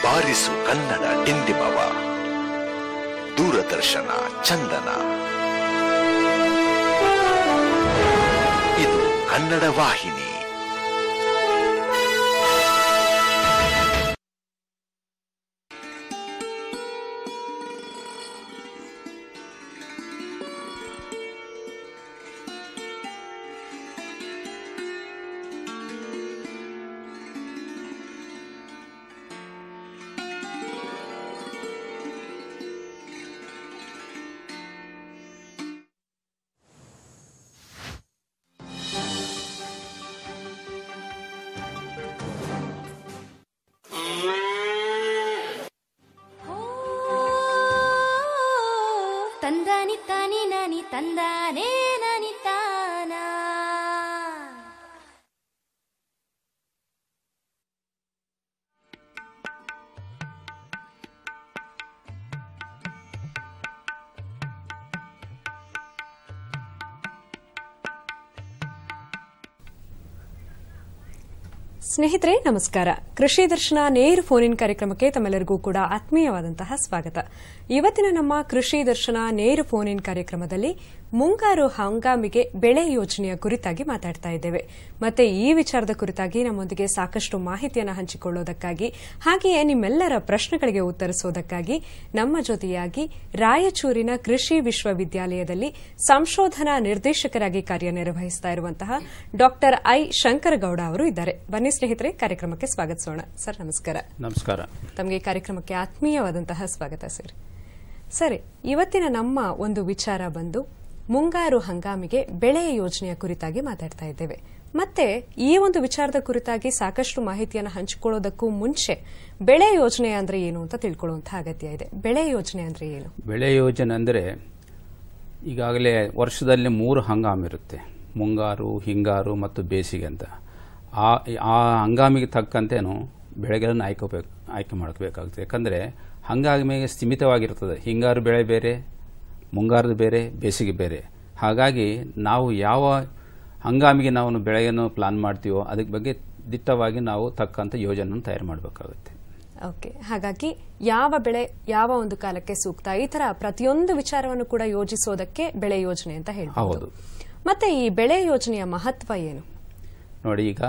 ಬಾರಿಸು ಕನ್ನಡ ಡಿಂಡಿಮವ ದೂರದರ್ಶನ ಚಂದನ ಇದು ಕನ್ನಡ ವಾಹಿನಿ ತಂದಾನಿ ತಾನಿ ನಾನಿ ತಂದಾನೇ ನಾನಿ ತಾನ ಸ್ನೇಹಿತರೆ ನಮಸ್ಕಾರ ಕೃಷಿ ದರ್ಶನ ನೇರ ಫೋನ್ ಇನ್ ಕಾರ್ಯಕ್ರಮಕ್ಕೆ ತಮ್ಮೆಲ್ಲರಿಗೂ ಕೂಡ ಆತ್ಮೀಯವಾದಂತಹ ಸ್ವಾಗತ ಇವತ್ತಿನ ನಮ್ಮ ಕೃಷಿ ದರ್ಶನ ನೇರ ಫೋನ್ ಇನ್ ಕಾರ್ಯಕ್ರಮದಲ್ಲಿ ಮುಂಗಾರು ಹಂಗಾಮಿಗೆ ಬೆಳೆ ಯೋಜನೆಯ ಕುರಿತಾಗಿ ಮಾತಾಡ್ತಾ ಇದ್ದೇವೆ ಮತ್ತೆ ಈ ವಿಚಾರದ ಕುರಿತಾಗಿ ನಮ್ಮೊಂದಿಗೆ ಸಾಕಷ್ಟು ಮಾಹಿತಿಯನ್ನು ಹಂಚಿಕೊಳ್ಳೋದಕ್ಕಾಗಿ ಹಾಗೆಯೇ ನಿಮ್ಮೆಲ್ಲರ ಪ್ರಶ್ನೆಗಳಿಗೆ ಉತ್ತರಿಸೋದಕ್ಕಾಗಿ ನಮ್ಮ ಜೊತೆಯಾಗಿ ರಾಯಚೂರಿನ ಕೃಷಿ ವಿಶ್ವವಿದ್ಯಾಲಯದಲ್ಲಿ ಸಂಶೋಧನಾ ನಿರ್ದೇಶಕರಾಗಿ ಕಾರ್ಯನಿರ್ವಹಿಸ್ತಾ ಇರುವಂತಹ ಡಾಕ್ಟರ್ ಐ ಶಂಕರಗೌಡ ಅವರು ಇದ್ದಾರೆ ಬನ್ನಿ ಸ್ನೇಹಿತರೆ ಕಾರ್ಯಕ್ರಮಕ್ಕೆ ಸ್ವಾಗತಿಸೋಣ ಸರ್ ನಮಸ್ಕಾರ ನಮಸ್ಕಾರ ತಮಗೆ ಕಾರ್ಯಕ್ರಮಕ್ಕೆ ಆತ್ಮೀಯವಾದಂತಹ ಸ್ವಾಗತ ಸರ್ ಸರಿ ಇವತ್ತಿನ ನಮ್ಮ ಒಂದು ವಿಚಾರ ಬಂದು ಮುಂಗಾರು ಹಂಗಾಮಿಗೆ ಬೆಳೆ ಯೋಜನೆಯ ಕುರಿತಾಗಿ ಮಾತಾಡ್ತಾ ಇದ್ದೇವೆ ಮತ್ತೆ ಈ ಒಂದು ವಿಚಾರದ ಕುರಿತಾಗಿ ಸಾಕಷ್ಟು ಮಾಹಿತಿಯನ್ನು ಹಂಚಿಕೊಳ್ಳೋದಕ್ಕೂ ಮುಂಚೆ ಬೆಳೆ ಯೋಜನೆ ಅಂದ್ರೆ ಏನು ಅಂತ ತಿಳ್ಕೊಳ್ಳುವಂತಹ ಅಗತ್ಯ ಇದೆ ಬೆಳೆ ಯೋಜನೆ ಅಂದ್ರೆ ಏನು ಬೆಳೆ ಯೋಜನೆ ಅಂದರೆ ಈಗಾಗಲೇ ವರ್ಷದಲ್ಲಿ ಮೂರು ಹಂಗಾಮು ಇರುತ್ತೆ ಮುಂಗಾರು ಹಿಂಗಾರು ಮತ್ತು ಬೇಸಿಗೆ ಅಂತ ಆ ಆ ಹಂಗಾಮಿಗೆ ತಕ್ಕಂತೆನೂ ಬೆಳೆಗಳನ್ನು ಆಯ್ಕೋಬೇಕು ಆಯ್ಕೆ ಮಾಡ್ಕೋಬೇಕಾಗುತ್ತೆ ಯಾಕಂದರೆ ಹಂಗಾಮಿಗೆ ಸ್ಥಿಮಿತವಾಗಿರ್ತದೆ ಹಿಂಗಾರು ಬೆಳೆ ಬೇರೆ ಮುಂಗಾರದ ಬೇರೆ ಬೇಸಿಗೆ ಬೇರೆ ಹಾಗಾಗಿ ನಾವು ಯಾವ ಹಂಗಾಮಿಗೆ ನಾವು ಬೆಳೆಯನ್ನು ಪ್ಲಾನ್ ಮಾಡ್ತೀವೋ ಅದಕ್ಕೆ ಬಗ್ಗೆ ದಿಟ್ಟವಾಗಿ ನಾವು ತಕ್ಕಂಥ ಯೋಜನೆಯನ್ನು ತಯಾರು ಮಾಡಬೇಕಾಗುತ್ತೆ ಓಕೆ ಹಾಗಾಗಿ ಯಾವ ಬೆಳೆ ಯಾವ ಒಂದು ಕಾಲಕ್ಕೆ ಸೂಕ್ತ ಈ ತರ ಪ್ರತಿಯೊಂದು ವಿಚಾರವನ್ನು ಕೂಡ ಯೋಜಿಸೋದಕ್ಕೆ ಬೆಳೆ ಯೋಜನೆ ಅಂತ ಹೇಳ್ಬೋದು ಹೌದು. ಮತ್ತೆ ಈ ಬೆಳೆ ಯೋಜನೆಯ ಮಹತ್ವ ಏನು ನೋಡಿ ಈಗ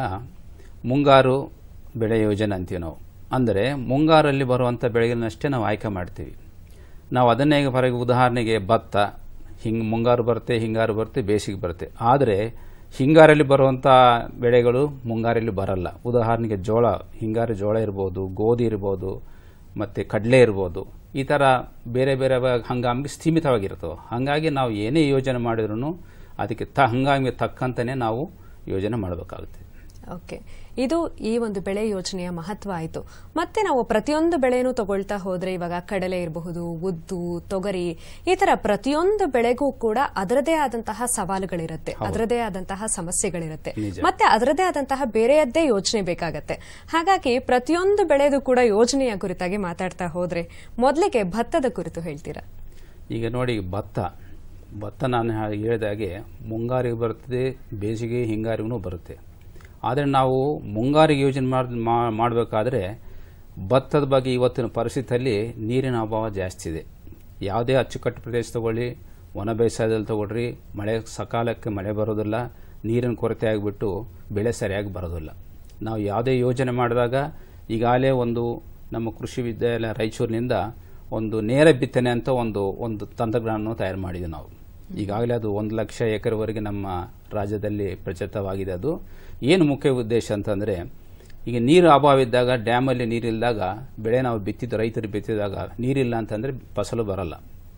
ಮುಂಗಾರು ಬೆಳೆ ಯೋಜನೆ ಅಂತೀವಿ ನಾವು ಅಂದರೆ ಮುಂಗಾರಲ್ಲಿ ಬರುವಂಥ ಬೆಳೆಗಳನ್ನಷ್ಟೇ ನಾವು ಆಯ್ಕೆ ಮಾಡ್ತೀವಿ ನಾವು ಅದನ್ನೇ ಈಗ ಹೊರಗೆ ಉದಾಹರಣೆಗೆ ಭತ್ತ ಹಿಂಗೆ ಮುಂಗಾರು ಬರುತ್ತೆ ಹಿಂಗಾರು ಬರುತ್ತೆ ಬೇಸಿಗೆ ಬರುತ್ತೆ ಆದರೆ ಹಿಂಗಾರಲ್ಲಿ ಬರುವಂಥ ಬೆಳೆಗಳು ಮುಂಗಾರಲ್ಲಿ ಬರಲ್ಲ ಉದಾಹರಣೆಗೆ ಜೋಳ ಹಿಂಗಾರು ಜೋಳ ಇರ್ಬೋದು ಗೋಧಿ ಇರ್ಬೋದು ಮತ್ತು ಕಡಲೆ ಇರ್ಬೋದು ಈ ಥರ ಬೇರೆ ಬೇರೆ ಹಂಗಾಮಿಗೆ ಸ್ಥೀಮಿತವಾಗಿರ್ತವೆ ಹಾಗಾಗಿ ನಾವು ಏನೇ ಯೋಜನೆ ಮಾಡಿದ್ರೂ ಅದಕ್ಕೆ ತ ಹಂಗಾಮಿಗೆ ತಕ್ಕಂತನೇ ನಾವು ಯೋಜನೆ ಮಾಡಬೇಕಾಗುತ್ತೆ ಓಕೆ ಇದು ಈ ಒಂದು ಬೆಳೆ ಯೋಜನೆಯ ಮಹತ್ವ ಆಯಿತು ಮತ್ತೆ ನಾವು ಪ್ರತಿಯೊಂದು ಬೆಳೆನೂ ತಗೊಳ್ತಾ ಹೋದ್ರೆ ಇವಾಗ ಕಡಲೆ ಇರಬಹುದು ಉದ್ದು ತೊಗರಿ ಈ ತರ ಪ್ರತಿಯೊಂದು ಬೆಳೆಗೂ ಕೂಡ ಅದರದೇ ಆದಂತಹ ಸವಾಲುಗಳಿರುತ್ತೆ ಅದರದೇ ಆದಂತಹ ಸಮಸ್ಯೆಗಳಿರುತ್ತೆ ನಿಜ. ಮತ್ತೆ ಅದರದೇ ಆದಂತಹ ಬೇರೆಯದ್ದೇ ಯೋಚನೆ ಬೇಕಾಗತ್ತೆ ಹಾಗಾಗಿ ಪ್ರತಿಯೊಂದು ಬೆಳೆದು ಕೂಡ ಯೋಜನೆಯ ಕುರಿತಾಗಿ ಮಾತಾಡ್ತಾ ಹೋದ್ರೆ ಮೊದಲಿಗೆ ಭತ್ತದ ಕುರಿತು ಹೇಳ್ತೀರಾ ಈಗ ನೋಡಿ ಭತ್ತ ಭತ್ತ ನಾನು ಹಾ- ಹೇಳಿದಾಗೆ ಮುಂಗಾರಿಗೆ ಬರ್ತದೆ ಬೇಸಿಗೆ ಹಿಂಗಾರಿಗೂ ಬರುತ್ತೆ ಆದರೆ ನಾವು ಮುಂಗಾರಿಗೆ ಯೋಜನೆ ಮಾಡ್- ಮಾ- ಮಾಡಬೇಕಾದ್ರೆ ಭತ್ತದ ಬಗ್ಗೆ ಇವತ್ತಿನ ಪರಿಸ್ಥಿತಿಯಲ್ಲಿ ನೀರಿನ ಅಭಾವ ಜಾಸ್ತಿ ಇದೆ ಯಾವುದೇ ಅಚ್ಚುಕಟ್ಟು ಪ್ರದೇಶ ತಗೊಳ್ಳಿ ಒಣ ಬೇಸಾಯದಲ್ಲಿ ತಗೊಳ್ರಿ ಮಳೆ ಸಕಾಲಕ್ಕೆ ಮಳೆ ಬರೋದಿಲ್ಲ ನೀರಿನ ಕೊರತೆ ಆಗಿಬಿಟ್ಟು ಬೆಳೆ ಸರಿಯಾಗಿ ಬರೋದಿಲ್ಲ ನಾವು ಯಾವುದೇ ಯೋಜನೆ ಮಾಡಿದಾಗ ಈಗಾಗಲೇ ಒಂದು ನಮ್ಮ ಕೃಷಿ ವಿದ್ಯಾಲಯ ರಾಯಚೂರಿನಿಂದ ಒಂದು ನೇರ ಬಿತ್ತನೆ ಅಂತ ಒಂದು ಒಂದು ತಂತ್ರಜ್ಞಾನವನ್ನು ತಯಾರು ಮಾಡಿದ್ವಿ ನಾವು ಈಗಾಗಲೇ ಅದು ಒಂದು ಲಕ್ಷ ಎಕರೆವರೆಗೆ ನಮ್ಮ ರಾಜ್ಯದಲ್ಲಿ ಪ್ರಚಲಿತವಾಗಿದೆ ಅದು ಏನು ಮುಖ್ಯ ಉದ್ದೇಶ ಅಂತಂದರೆ ಈಗ ನೀರು ಅಭಾವ ಇದ್ದಾಗ ಡ್ಯಾಮಲ್ಲಿ ನೀರಿಲ್ಲದಾಗ ಬೆಳೆ ನಾವು ಬಿತ್ತಿದ್ದು ರೈತರು ಬಿತ್ತಿದಾಗ ನೀರಿಲ್ಲ ಅಂತಂದರೆ ಫಸಲು ಬರಲ್ಲ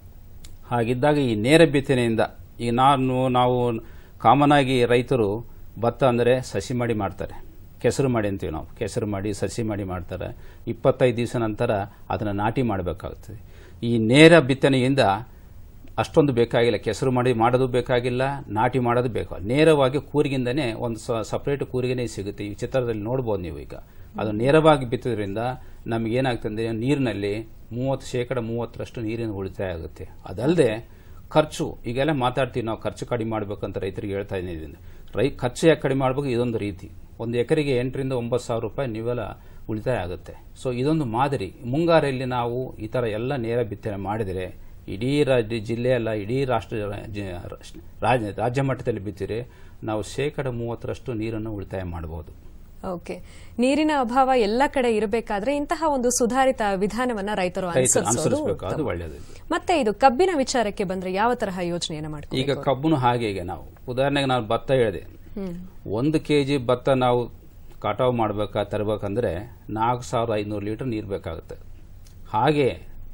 ಹಾಗಿದ್ದಾಗ ಈ ನೇರ ಬಿತ್ತನೆಯಿಂದ ಈಗ ನಾನು ನಾವು ಕಾಮನ್ ಆಗಿ ರೈತರು ಭತ್ತ ಅಂದರೆ ಸಸಿ ಮಾಡಿ ಮಾಡ್ತಾರೆ ಕೆಸರು ಮಾಡಿ ಅಂತೀವಿ ನಾವು ಕೆಸರು ಮಾಡಿ ಸಸಿ ಮಾಡಿ ಮಾಡ್ತಾರೆ ಇಪ್ಪತ್ತೈದು ದಿವಸ ನಂತರ ಅದನ್ನು ನಾಟಿ ಮಾಡಬೇಕಾಗ್ತದೆ ಈ ನೇರ ಬಿತ್ತನೆಯಿಂದ ಅಷ್ಟೊಂದು ಬೇಕಾಗಿಲ್ಲ ಕೆಸರು ಮಾಡಿ ಮಾಡೋದು ಬೇಕಾಗಿಲ್ಲ ನಾಟಿ ಮಾಡೋದು ಬೇಕು ನೇರವಾಗಿ ಕೂರಿಗಿಂದನೇ ಒಂದು ಸಪ್ರೇಟ್ ಕೂರಿಗೆನೇ ಸಿಗುತ್ತೆ ಈ ಚಿತ್ರದಲ್ಲಿ ನೋಡ್ಬೋದು ನೀವು ಈಗ ಅದು ನೇರವಾಗಿ ಬಿತ್ತೋದ್ರಿಂದ ನಮಗೇನಾಗ್ತದೆ ನೀರಿನಲ್ಲಿ ಮೂವತ್ತು ಶೇಕಡ ಮೂವತ್ತರಷ್ಟು ನೀರಿನ ಉಳಿತಾಯ ಆಗುತ್ತೆ ಅದಲ್ಲದೆ ಖರ್ಚು ಈಗೆಲ್ಲ ಮಾತಾಡ್ತೀವಿ ನಾವು ಖರ್ಚು ಕಡಿಮೆ ಮಾಡಬೇಕಂತ ರೈತರಿಗೆ ಹೇಳ್ತಾ ಇದ್ದೀನಿ ರೈ ಖರ್ಚು ಯಾಕೆ ಕಡಿಮೆ ಮಾಡಬೇಕು ಇದೊಂದು ರೀತಿ ಒಂದು ಎಕರೆಗೆ ಎಂಟರಿಂದ ಒಂಬತ್ತು ಸಾವಿರ ರೂಪಾಯಿ ನೀವೆಲ್ಲ ಉಳಿತಾಯ ಆಗುತ್ತೆ ಸೊ ಇದೊಂದು ಮಾದರಿ ಮುಂಗಾರಲ್ಲಿ ನಾವು ಈ ಥರ ಎಲ್ಲ ನೇರ ಬಿತ್ತನೆ ಮಾಡಿದರೆ ಇಡೀ ರಾಜ್ಯ ಜಿಲ್ಲೆ ಅಲ್ಲ ಇಡೀ ರಾಷ್ಟ್ರ ಜ- ರಾಜ್ಯ ರಾಜ್ಯ ಮಟ್ಟದಲ್ಲಿ ಬಿತ್ತಿದರೆ ನಾವು ಶೇಕಡ ಮೂವತ್ತರಷ್ಟು ನೀರನ್ನು ಉಳಿತಾಯ ಮಾಡಬಹುದು ಓಕೆ ನೀರಿನ ಅಭಾವ ಎಲ್ಲ ಕಡೆ ಇರಬೇಕಾದ್ರೆ ಇಂತಹ ಒಂದು ಸುಧಾರಿತ ವಿಧಾನವನ್ನ ರೈತರು ರೈತರು ಅನುಸರಿಸೋದು ಅನುಸರಿಸಬೇಕು ಅದು ಉತ್ತಮ. ಒಳ್ಳೆಯದು ಮತ್ತೆ ಇದು ಕಬ್ಬಿನ ವಿಚಾರಕ್ಕೆ ಬಂದ್ರೆ ಯಾವ ತರಹ ಯೋಜನೆಯನ್ನ ಈಗ ಮಾಡ್ತೀವಿ ಕಬ್ಬುನು ಹಾಗೆ ಈಗ ನಾವು ಉದಾಹರಣೆಗೆ ನಾನು ಭತ್ತ ಹೇಳಿದೆ ಒಂದು ಕೆ ಜಿ ಭತ್ತ ನಾವು ಕಟಾವು ಮಾಡಬೇಕಾ ತರಬೇಕಂದ್ರೆ ನಾಲ್ಕು ಸಾವಿರದ ಐನೂರು ಲೀಟರ್ ನೀರು ಬೇಕಾಗುತ್ತೆ ಹಾಗೆ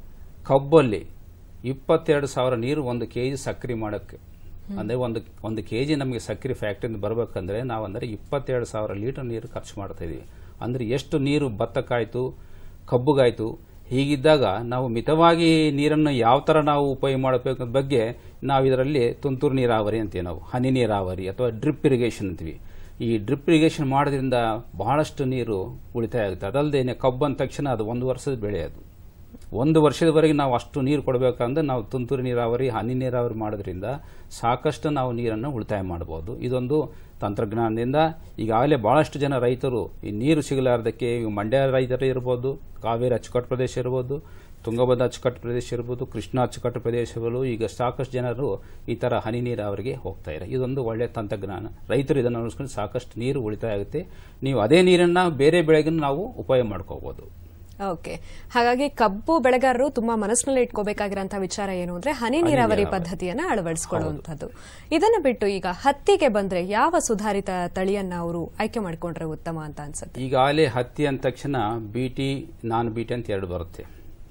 ಕಬ್ಬಲ್ಲಿ ಇಪ್ಪತ್ತೆರಡು ಸಾವಿರ ನೀರು ಒಂದು ಕೆ ಜಿ ಸಕ್ಕರೆ ಮಾಡೋಕ್ಕೆ ಅಂದರೆ ಒಂದು ಒಂದು ಕೆ ಜಿ ನಮಗೆ ಸಕ್ಕರೆ ಫ್ಯಾಕ್ಟ್ರಿಯಿಂದ ಬರಬೇಕಂದ್ರೆ ನಾವು ಅಂದರೆ ಇಪ್ಪತ್ತೆರಡು ಸಾವಿರ ಲೀಟರ್ ನೀರು ಖರ್ಚು ಮಾಡ್ತಾ ಇದೀವಿ ಅಂದರೆ ಎಷ್ಟು ನೀರು ಭತ್ತಕ್ಕಾಯ್ತು ಕಬ್ಬುಗಾಯ್ತು ಹೀಗಿದ್ದಾಗ ನಾವು ಮಿತವಾಗಿ ನೀರನ್ನು ಯಾವ ಥರ ನಾವು ಉಪಯೋಗ ಮಾಡಬೇಕು ಅನ್ನೋದ್ ಬಗ್ಗೆ ನಾವು ಇದರಲ್ಲಿ ತುಂತುರು ನೀರಾವರಿ ಅಂತೀವಿ ನಾವು ಹನಿ ನೀರಾವರಿ ಅಥವಾ ಡ್ರಿಪ್ ಇರಿಗೇಷನ್ ಅಂತೀವಿ ಈ ಡ್ರಿಪ್ ಇರಿಗೇಷನ್ ಮಾಡೋದ್ರಿಂದ ಬಹಳಷ್ಟು ನೀರು ಉಳಿತಾಯ ಆಗುತ್ತೆ ಅದಲ್ಲದೆ ಕಬ್ಬು ಅಂದ ತಕ್ಷಣ ಅದು ಒಂದು ವರ್ಷದ ಬೆಳೆ ಅದು ಒಂದು ವರ್ಷದವರೆಗೆ ನಾವು ಅಷ್ಟು ನೀರು ಕೊಡಬೇಕಂದ್ರೆ ನಾವು ತುಂತುರು ನೀರಾವರಿ ಹನಿ ನೀರಾವರಿ ಮಾಡೋದ್ರಿಂದ ಸಾಕಷ್ಟು ನಾವು ನೀರನ್ನು ಉಳಿತಾಯ ಮಾಡಬಹುದು ಇದೊಂದು ತಂತ್ರಜ್ಞಾನದಿಂದ ಈಗಾಗಲೇ ಬಹಳಷ್ಟು ಜನ ರೈತರು ಈ ನೀರು ಸಿಗಲಾರ್ದಕ್ಕೆ ಈಗ ಮಂಡ್ಯ ರೈತರು ಇರ್ಬೋದು ಕಾವೇರಿ ಅಚ್ಚುಕಟ್ಟು ಪ್ರದೇಶ ಇರ್ಬೋದು ತುಂಗಭದ್ರಾ ಅಚ್ಚುಕಟ್ಟು ಪ್ರದೇಶ ಇರ್ಬೋದು ಕೃಷ್ಣ ಅಚ್ಚುಕಟ್ಟು ಪ್ರದೇಶಗಳು ಈಗ ಸಾಕಷ್ಟು ಜನರು ಈ ತರ ಹನಿ ನೀರಾವರಿಗೆ ಹೋಗ್ತಾ ಇದ್ದಾರೆ ಇದೊಂದು ಒಳ್ಳೆಯ ತಂತ್ರಜ್ಞಾನ ರೈತರು ಇದನ್ನು ಅನುಸ್ಕೊಂಡು ಸಾಕಷ್ಟು ನೀರು ಉಳಿತಾಯ ಆಗುತ್ತೆ ನೀವು ಅದೇ ನೀರನ್ನ ಬೇರೆ ಬೆಳೆಗೂ ನಾವು ಉಪಯೋಗ ಮಾಡ್ಕೋಬಹುದು ಓಕೆ ಹಾಗಾಗಿ ಕಬ್ಬು ಬೆಳೆಗಾರರು ತುಂಬಾ ಮನಸ್ಸಿನಲ್ಲಿ ಇಟ್ಕೋಬೇಕಾಗಿರೋಂತಹ ವಿಚಾರ ಏನು ಅಂದ್ರೆ ಹನಿ ನೀರಾವರಿ ಪದ್ಧತಿಯನ್ನ ಅಳವಡಿಸಿಕೊಳ್ಳುವಂಥದ್ದು ಇದನ್ನ ಬಿಟ್ಟು ಈಗ ಹತ್ತಿಗೆ ಬಂದ್ರೆ ಯಾವ ಸುಧಾರಿತ ತಳಿಯನ್ನ ಅವರು ಆಯ್ಕೆ ಮಾಡ್ಕೊಂಡ್ರೆ ಉತ್ತಮ ಅಂತ ಅನ್ಸುತ್ತೆ ಈಗಾಗಲೇ ಹತ್ತಿ ಅಂದ ತಕ್ಷಣ ಬಿಟಿ ನಾನ್ ಬಿಟಿ ಅಂತ ಎರಡು ಬರುತ್ತೆ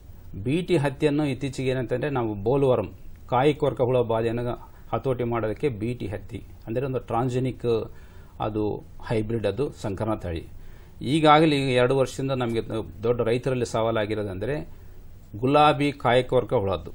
ಬಿಟಿ ಹತ್ತಿಯನ್ನು ಇತ್ತೀಚೆಗೆ ಏನಂತಂದ್ರೆ ನಾವು ಬೋಲ್ವರ್ಮ್ ಕಾಯಿ ಕೊರಕ ಹುಳ ಬಾಧೆಯನ್ನು ಹತೋಟಿ ಮಾಡೋದಕ್ಕೆ ಬಿಟಿ ಹತ್ತಿ ಅಂದರೆ ಒಂದು ಟ್ರಾನ್ಜೆನಿಕ್ ಅದು ಹೈಬ್ರಿಡ್ ಅದು ಸಂಕರಣ ತಳಿ ಈಗಾಗಲೇ ಈಗ ಎರಡು ವರ್ಷದಿಂದ ನಮಗೆ ದೊಡ್ಡ ರೈತರಲ್ಲಿ ಸವಾಲಾಗಿರೋದಂದ್ರೆ ಗುಲಾಬಿ ಕಾಯಿ ಕೊರಕ ಹುಳದ್ದು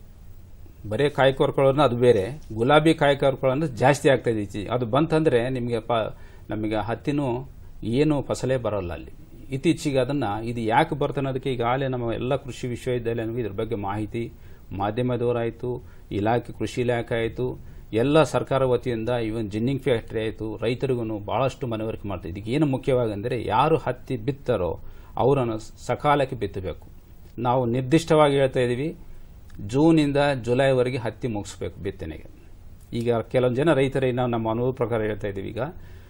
ಬರೀ ಕಾಯಿ ಕೊರಕೊಳ್ಳೋದನ್ನ ಅದು ಬೇರೆ ಗುಲಾಬಿ ಕಾಯಿ ಕೊರಕೊಳ್ಳೋದು ಜಾಸ್ತಿ ಆಗ್ತಾ ಇದೆ ಈಚೆ. ಅದು ಬಂತಂದ್ರೆ ನಿಮಗೆ ಪ ನಮಗೆ ಹತ್ತಿನೂ ಏನು ಫಸಲೇ ಬರೋಲ್ಲ ಅಲ್ಲಿ ಇತ್ತೀಚೆಗೆ ಅದನ್ನ ಇದು ಯಾಕೆ ಬರುತ್ತೆ ಅನ್ನೋದಕ್ಕೆ ಈಗಾಗಲೇ ನಮ್ಮ ಎಲ್ಲ ಕೃಷಿ ವಿಶ್ವವಿದ್ಯಾಲಯನಿಗೂ ಇದ್ರ ಬಗ್ಗೆ ಮಾಹಿತಿ ಮಾಧ್ಯಮದವರಾಯಿತು ಇಲಾಖೆ ಕೃಷಿ ಇಲಾಖೆ ಆಯಿತು ಎಲ್ಲ ಸರ್ಕಾರ ವತಿಯಿಂದ ಇವನ್ ಜಿನ್ನಿಂಗ್ ಫ್ಯಾಕ್ಟರಿ ಆಯಿತು ರೈತರಿಗೂ ಬಹಳಷ್ಟು ಮನವರಿಕೆ ಮಾಡ್ತಾ ಇದಕ್ಕೆ ಏನು ಮುಖ್ಯವಾಗಿ ಅಂದರೆ ಯಾರು ಹತ್ತಿ ಬಿತ್ತಾರೋ ಅವರನ್ನು ಸಕಾಲಕ್ಕೆ ಬಿತ್ತಬೇಕು ನಾವು ನಿರ್ದಿಷ್ಟವಾಗಿ ಹೇಳ್ತಾ ಇದ್ದೀವಿ ಜೂನಿಂದ ಜುಲೈವರೆಗೆ ಹತ್ತಿ ಮುಗಿಸ್ಬೇಕು ಬಿತ್ತನೆಗೆ ಈಗ ಕೆಲವೊಂದು ಜನ ರೈತರಿಗೆ ನಾವು ನಮ್ಮ ಅನುಭವ ಪ್ರಕಾರ ಹೇಳ್ತಾ ಇದ್ದೀವಿ ಈಗ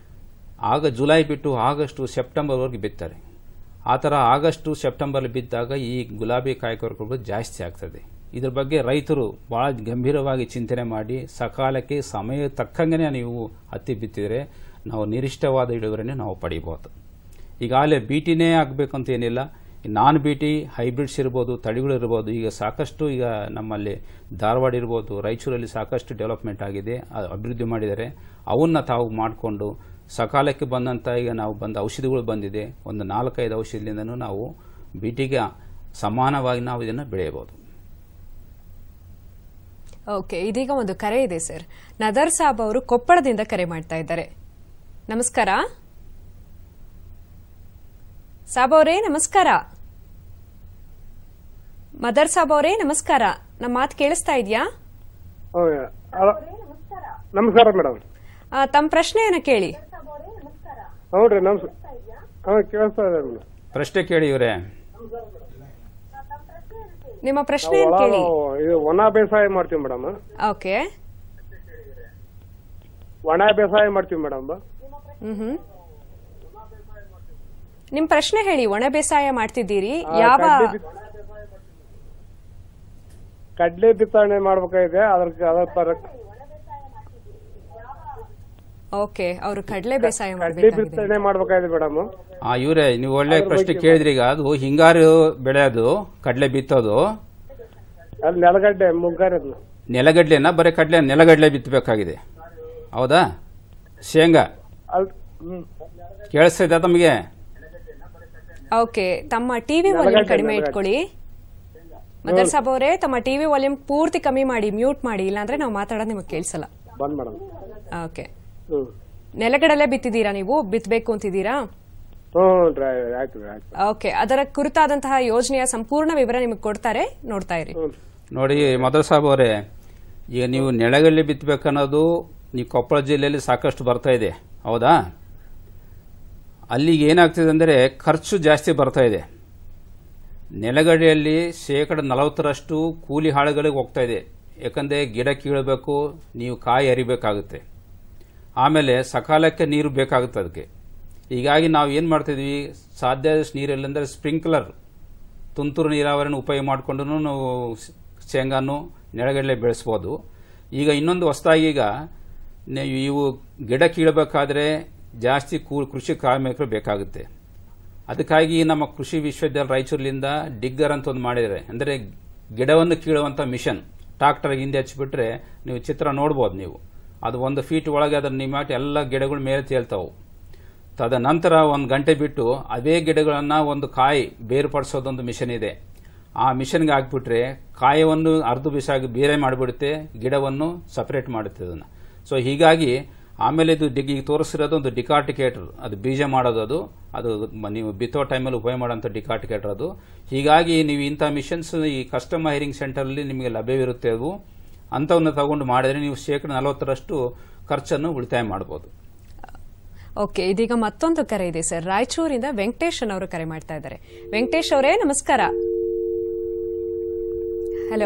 ಆಗ ಜುಲೈ ಬಿಟ್ಟು ಆಗಸ್ಟು ಸೆಪ್ಟೆಂಬರ್ವರೆಗೆ ಬಿತ್ತಾರೆ ಆ ಥರ ಆಗಸ್ಟು ಸೆಪ್ಟೆಂಬರ್ ಬಿದ್ದಾಗ ಈ ಗುಲಾಬಿ ಕಾಯಿಕೊರಕಗಳು ಜಾಸ್ತಿ ಆಗ್ತದೆ ಇದ್ರ ಬಗ್ಗೆ ರೈತರು ಬಹಳ ಗಂಭೀರವಾಗಿ ಚಿಂತನೆ ಮಾಡಿ ಸಕಾಲಕ್ಕೆ ಸಮಯ ತಕ್ಕಂಗೆ ನೀವು ಹತ್ತಿ ಬಿತ್ತಿದರೆ ನಾವು ನಿರಿಷ್ಟವಾದ ಇಳುವರಿನೇ ನಾವು ಪಡಿಬೋದು ಈಗಾಗಲೇ ಬಿಟಿನೇ ಆಗಬೇಕಂತ ಏನಿಲ್ಲ ನಾನ್ ಬಿಟಿ ಹೈಬ್ರಿಡ್ಸ್ ಇರ್ಬೋದು ತಳಿಗಳು ಇರ್ಬೋದು ಈಗ ಸಾಕಷ್ಟು ಈಗ ನಮ್ಮಲ್ಲಿ ಧಾರವಾಡ ಇರ್ಬೋದು ರಾಯಚೂರಲ್ಲಿ ಸಾಕಷ್ಟು ಡೆವಲಪ್ಮೆಂಟ್ ಆಗಿದೆ ಅ- ಅಭಿವೃದ್ಧಿ ಮಾಡಿದ್ದಾರೆ ಅವನ್ನ ತಾವು ಮಾಡಿಕೊಂಡು ಸಕಾಲಕ್ಕೆ ಬಂದಂತ ಈಗ ನಾವು ಬಂದ ಔಷಧಿಗಳು ಬಂದಿದೆ ಒಂದು ನಾಲ್ಕೈದು ಔಷಧಿಯಿಂದನೂ ನಾವು ಬಿಟಿಗೆ ಸಮಾನವಾಗಿ ನಾವು ಇದನ್ನು ಬೆಳೆಯಬಹುದು ಓಕೆ ಇದೀಗ ಒಂದು ಕರೆ ಇದೆ ಸರ್ ನದರ್ ಸಾಬ್ ಅವರು ಕೊಪ್ಪಳದಿಂದ ಕರೆ ಮಾಡ್ತಾ ಇದ್ದಾರೆ ನಮಸ್ಕಾರ ಸಾಬ್ ಅವರೇ ನಮಸ್ಕಾರ ಮದರ್ ಸಾಬ್ ಅವರೇ ನಮಸ್ಕಾರ ನಮ್ಮ ಮಾತು ಕೇಳಿಸ್ತಾ ಇದೆಯಾ ಹೌದಾ? ಅಲ- ನಮಸ್ಕಾರ ಮೇಡಮ್ ತಮ್ಮ ಪ್ರಶ್ನೆಯನ್ನ ಕೇಳಿ ಹೌದ್ರಿ ನಮಸ್ ಹಾ ಕೇಳಿಸ್ತಾ ಇದೆ ಮೇಡಮ್ ಪ್ರಶ್ನೆ ಕೇಳಿ ಇವರೇ ನಿಮ್ಮ ಪ್ರಶ್ನೆಯನ್ನ ಕೇಳಿ ಇದು ಒಣ ಬೇಸಾಯ ಮಾಡ್ತೀವಿ ಮೇಡಮ್ ಓಕೆ ಒಣ ಬೇಸಾಯ ಮಾಡ್ತೀವಿ ಮೇಡಮ್ ಹ್ಮ್ ಹ್ಮ್ ನಿಮ್ ಪ್ರಶ್ನೆ ಹೇಳಿ ಒಣ ಬೇಸಾಯ ಮಾಡ್ತಿದ್ದೀರಿ ಯಾವ ಕಡ್ಲೆ ಬಿತ್ತನೆ ಮಾಡ್ಬೇಕಾಗಿದೆ ಅದ್ರ ಅದ್ರ ಪರ ಓಕೆ ಅವರು ಕಡಲೆ ಬೇಸಾಯ ಕಡ್ಲೆ ಮಾಡಬೇಕಾಗಿದೆ ಬಿತ್ತನೆ ಮಾಡ್ಬೇಕಾಗಿದೆ ಮೇಡಮ್ ಆ ಇವರೇ ನೀವು ಒಳ್ಳೆ ಪ್ರಶ್ನೆ ಕೇಳಿದ್ರಿ ಈಗ ಅದು ಹಿಂಗಾರು ಬೆಳೆಯೋದು ಕಡಲೆ ಬಿತ್ತೋದು ಅಲ್ಲಿ ನೆಲಗಡ್ಡೆ ಮುಂಗಾರಿ ಅದು ನೆಲಗಡ್ಲೆನ ಬರೀ ಕಡಲೆ ನೆಲಗಡ್ಲೆ ಬಿತ್ತಬೇಕಾಗಿದೆ ಹೌದಾ ಶೇಂಗಾ ಅಲ್ಲಿ ಹ್ಮ್ ಕೇಳಿಸ್ತಾ ಇದ್ದ ತಮಗೆ ಓಕೆ ತಮ್ಮ ಟಿವಿ ವಾಲ್ಯೂಮ್ ಕಡಿಮೆ ಇಟ್ಕೊಳ್ಳಿ ಮದರ್ ಸಾಬ್ ಅವರೇ ತಮ್ಮ ಟಿವಿ ವಾಲ್ಯೂಮ್ ಪೂರ್ತಿ ಕಮ್ಮಿ ಮಾಡಿ ಮ್ಯೂಟ್ ಮಾಡಿ ಇಲ್ಲಾಂದ್ರೆ ನಾವು ಮಾತಾಡೋದು ನಿಮಗೆ ಕೇಳಿಸಲ್ಲ ಬಂದ್ ಮೇಡಮ್ ಓಕೆ ಹ್ಮ್ ನೆಲಗಡಲೆ ಬಿತ್ತಿದ್ದೀರಾ ನೀವು ಬಿತ್ತಬೇಕು ಅಂತಿದ್ದೀರಾ ಹ್ಞೂ ರೀ ಆಯ್ತು ರೀ ಆಯ್ತು ಓಕೆ ಅದರ ಕುರಿತಾದಂತಹ ಯೋಜನೆಯ ಸಂಪೂರ್ಣ ವಿವರ ನಿಮಗೆ ಕೊಡ್ತಾರೆ ನೋಡ್ತಾ ಇರಿ ಹ್ಞೂ ನೋಡಿ ಮದರ್ ಸಾಬ್ ಅವರೇ ಈಗ ನೀವು ನೆಲಗಡಲೆ ಬಿತ್ತಬೇಕನ್ನೋದು ನೀವು ಕೊಪ್ಪಳ ಜಿಲ್ಲೆಯಲ್ಲಿ ಸಾಕಷ್ಟು ಬರ್ತಾ ಇದೆ ಹೌದಾ ಅಲ್ಲಿಗೆ ಏನಾಗ್ತಿದೆ ಅಂದರೆ ಖರ್ಚು ಜಾಸ್ತಿ ಬರ್ತಾ ಇದೆ ನೆಲಗಡೆಯಲ್ಲಿ ಶೇಕಡ ನಲವತ್ತರಷ್ಟು ಕೂಲಿ ಹಾಳುಗಳಿಗೆ ಹೋಗ್ತಾ ಇದೆ ಯಾಕಂದರೆ ಗಿಡ ಕೀಳಬೇಕು ನೀವು ಕಾಯಿ ಅರಿಬೇಕಾಗುತ್ತೆ ಆಮೇಲೆ ಸಕಾಲಕ್ಕೆ ನೀರು ಬೇಕಾಗುತ್ತೆ ಅದಕ್ಕೆ ಹೀಗಾಗಿ ನಾವು ಏನು ಮಾಡ್ತಿದ್ವಿ ಸಾಧ್ಯ ಆದಷ್ಟು ನೀರಿಲ್ಲ ಅಂದರೆ ಸ್ಪ್ರಿಂಕ್ಲರ್ ತುಂತುರು ನೀರಾವರಿನ ಉಪಯೋಗ ಮಾಡಿಕೊಂಡು ನಾವು ಸ್- ಶೇಂಗಾನು ನೆಲಗಡಲೆ ಬೆಳೆಸ್ಬೋದು ಈಗ ಇನ್ನೊಂದು ಹೊಸದಾಗಿ ಈಗ ನೀವು ಇವು ಗಿಡ ಕೀಳಬೇಕಾದ್ರೆ ಜಾಸ್ತಿ ಕೂ- ಕೃಷಿ ಕಾರ್ಮಿಕರು ಬೇಕಾಗುತ್ತೆ ಅದಕ್ಕಾಗಿ ನಮ್ಮ ಕೃಷಿ ವಿಶ್ವವಿದ್ಯಾಲಯ ರಾಯಚೂರಿನಿಂದ ಡಿಗ್ಗರ್ ಅಂತ ಒಂದು ಮಾಡಿದ್ದಾರೆ ಅಂದರೆ ಗಿಡವನ್ನು ಕೀಳುವಂಥ ಮಿಷನ್ ಟ್ರಾಕ್ಟರ್ ಹಿಂದೆ ಹಚ್ಚಿಬಿಟ್ರೆ ನೀವು ಚಿತ್ರ ನೋಡ್ಬೋದು ನೀವು ಅದು ಒಂದು ಫೀಟ್ ಒಳಗೆ ಅದನ್ನ ನಿಮಾಟಿ ಎಲ್ಲ ಗಿಡಗಳು ಮೇಲೆ ತೇಲ್ತಾವು ತದನಂತರ ಒಂದು ಗಂಟೆ ಬಿಟ್ಟು ಅದೇ ಗಿಡಗಳನ್ನು ಒಂದು ಕಾಯಿ ಬೇರ್ಪಡಿಸೋದೊಂದು ಮಿಷನ್ ಇದೆ ಆ ಮಿಷನ್ಗೆ ಹಾಕ್ಬಿಟ್ರೆ ಕಾಯವನ್ನು ಅರ್ಧ ಬಿಸಾಗಿ ಬೇರೆ ಮಾಡಿಬಿಡುತ್ತೆ ಗಿಡವನ್ನು ಸಪರೇಟ್ ಮಾಡುತ್ತೆ ಅದನ್ನು ಸೊ ಹೀಗಾಗಿ ಆಮೇಲೆ ಇದು ಡಿಗ್ ಈಗ ತೋರಿಸಿರೋದು ಒಂದು ಡಿಕಾರ್ಟಿಕೇಟರ್ ಅದು ಬೀಜ ಮಾಡೋದು ಅದು ಅದು ಮ- ನೀವು ಬಿತ್ತೋ ಟೈಮಲ್ಲಿ ಉಪಯೋಗ ಮಾಡೋಂಥ ಡಿಕಾರ್ಟಿಕೇಟರ್ ಅದು ಹೀಗಾಗಿ ನೀವು ಇಂಥ ಮಿಷನ್ಸ್ ಈ ಕಸ್ಟಮ್ ಹೈರಿಂಗ್ ಸೆಂಟರಲ್ಲಿ ನಿಮಗೆ ಲಭ್ಯವಿರುತ್ತೆ ಅದು ಅಂಥವನ್ನು ತಗೊಂಡು ಮಾಡಿದ್ರೆ ನೀವು ಶೇಕಡ ನಲವತ್ತರಷ್ಟು ಖರ್ಚನ್ನು ಉಳಿತಾಯ ಮಾಡ್ಬೋದು ಓಕೆ ಇದೀಗ ಮತ್ತೊಂದು ಕರೆ ಇದೆ ಸರ್ ರಾಯಚೂರಿಂದ ವೆಂಕಟೇಶ್ ಅವರು ಕರೆ ಮಾಡ್ತಾ ಇದ್ದಾರೆ ವೆಂಕಟೇಶ್ ಅವರೇ ನಮಸ್ಕಾರ ಹಲೋ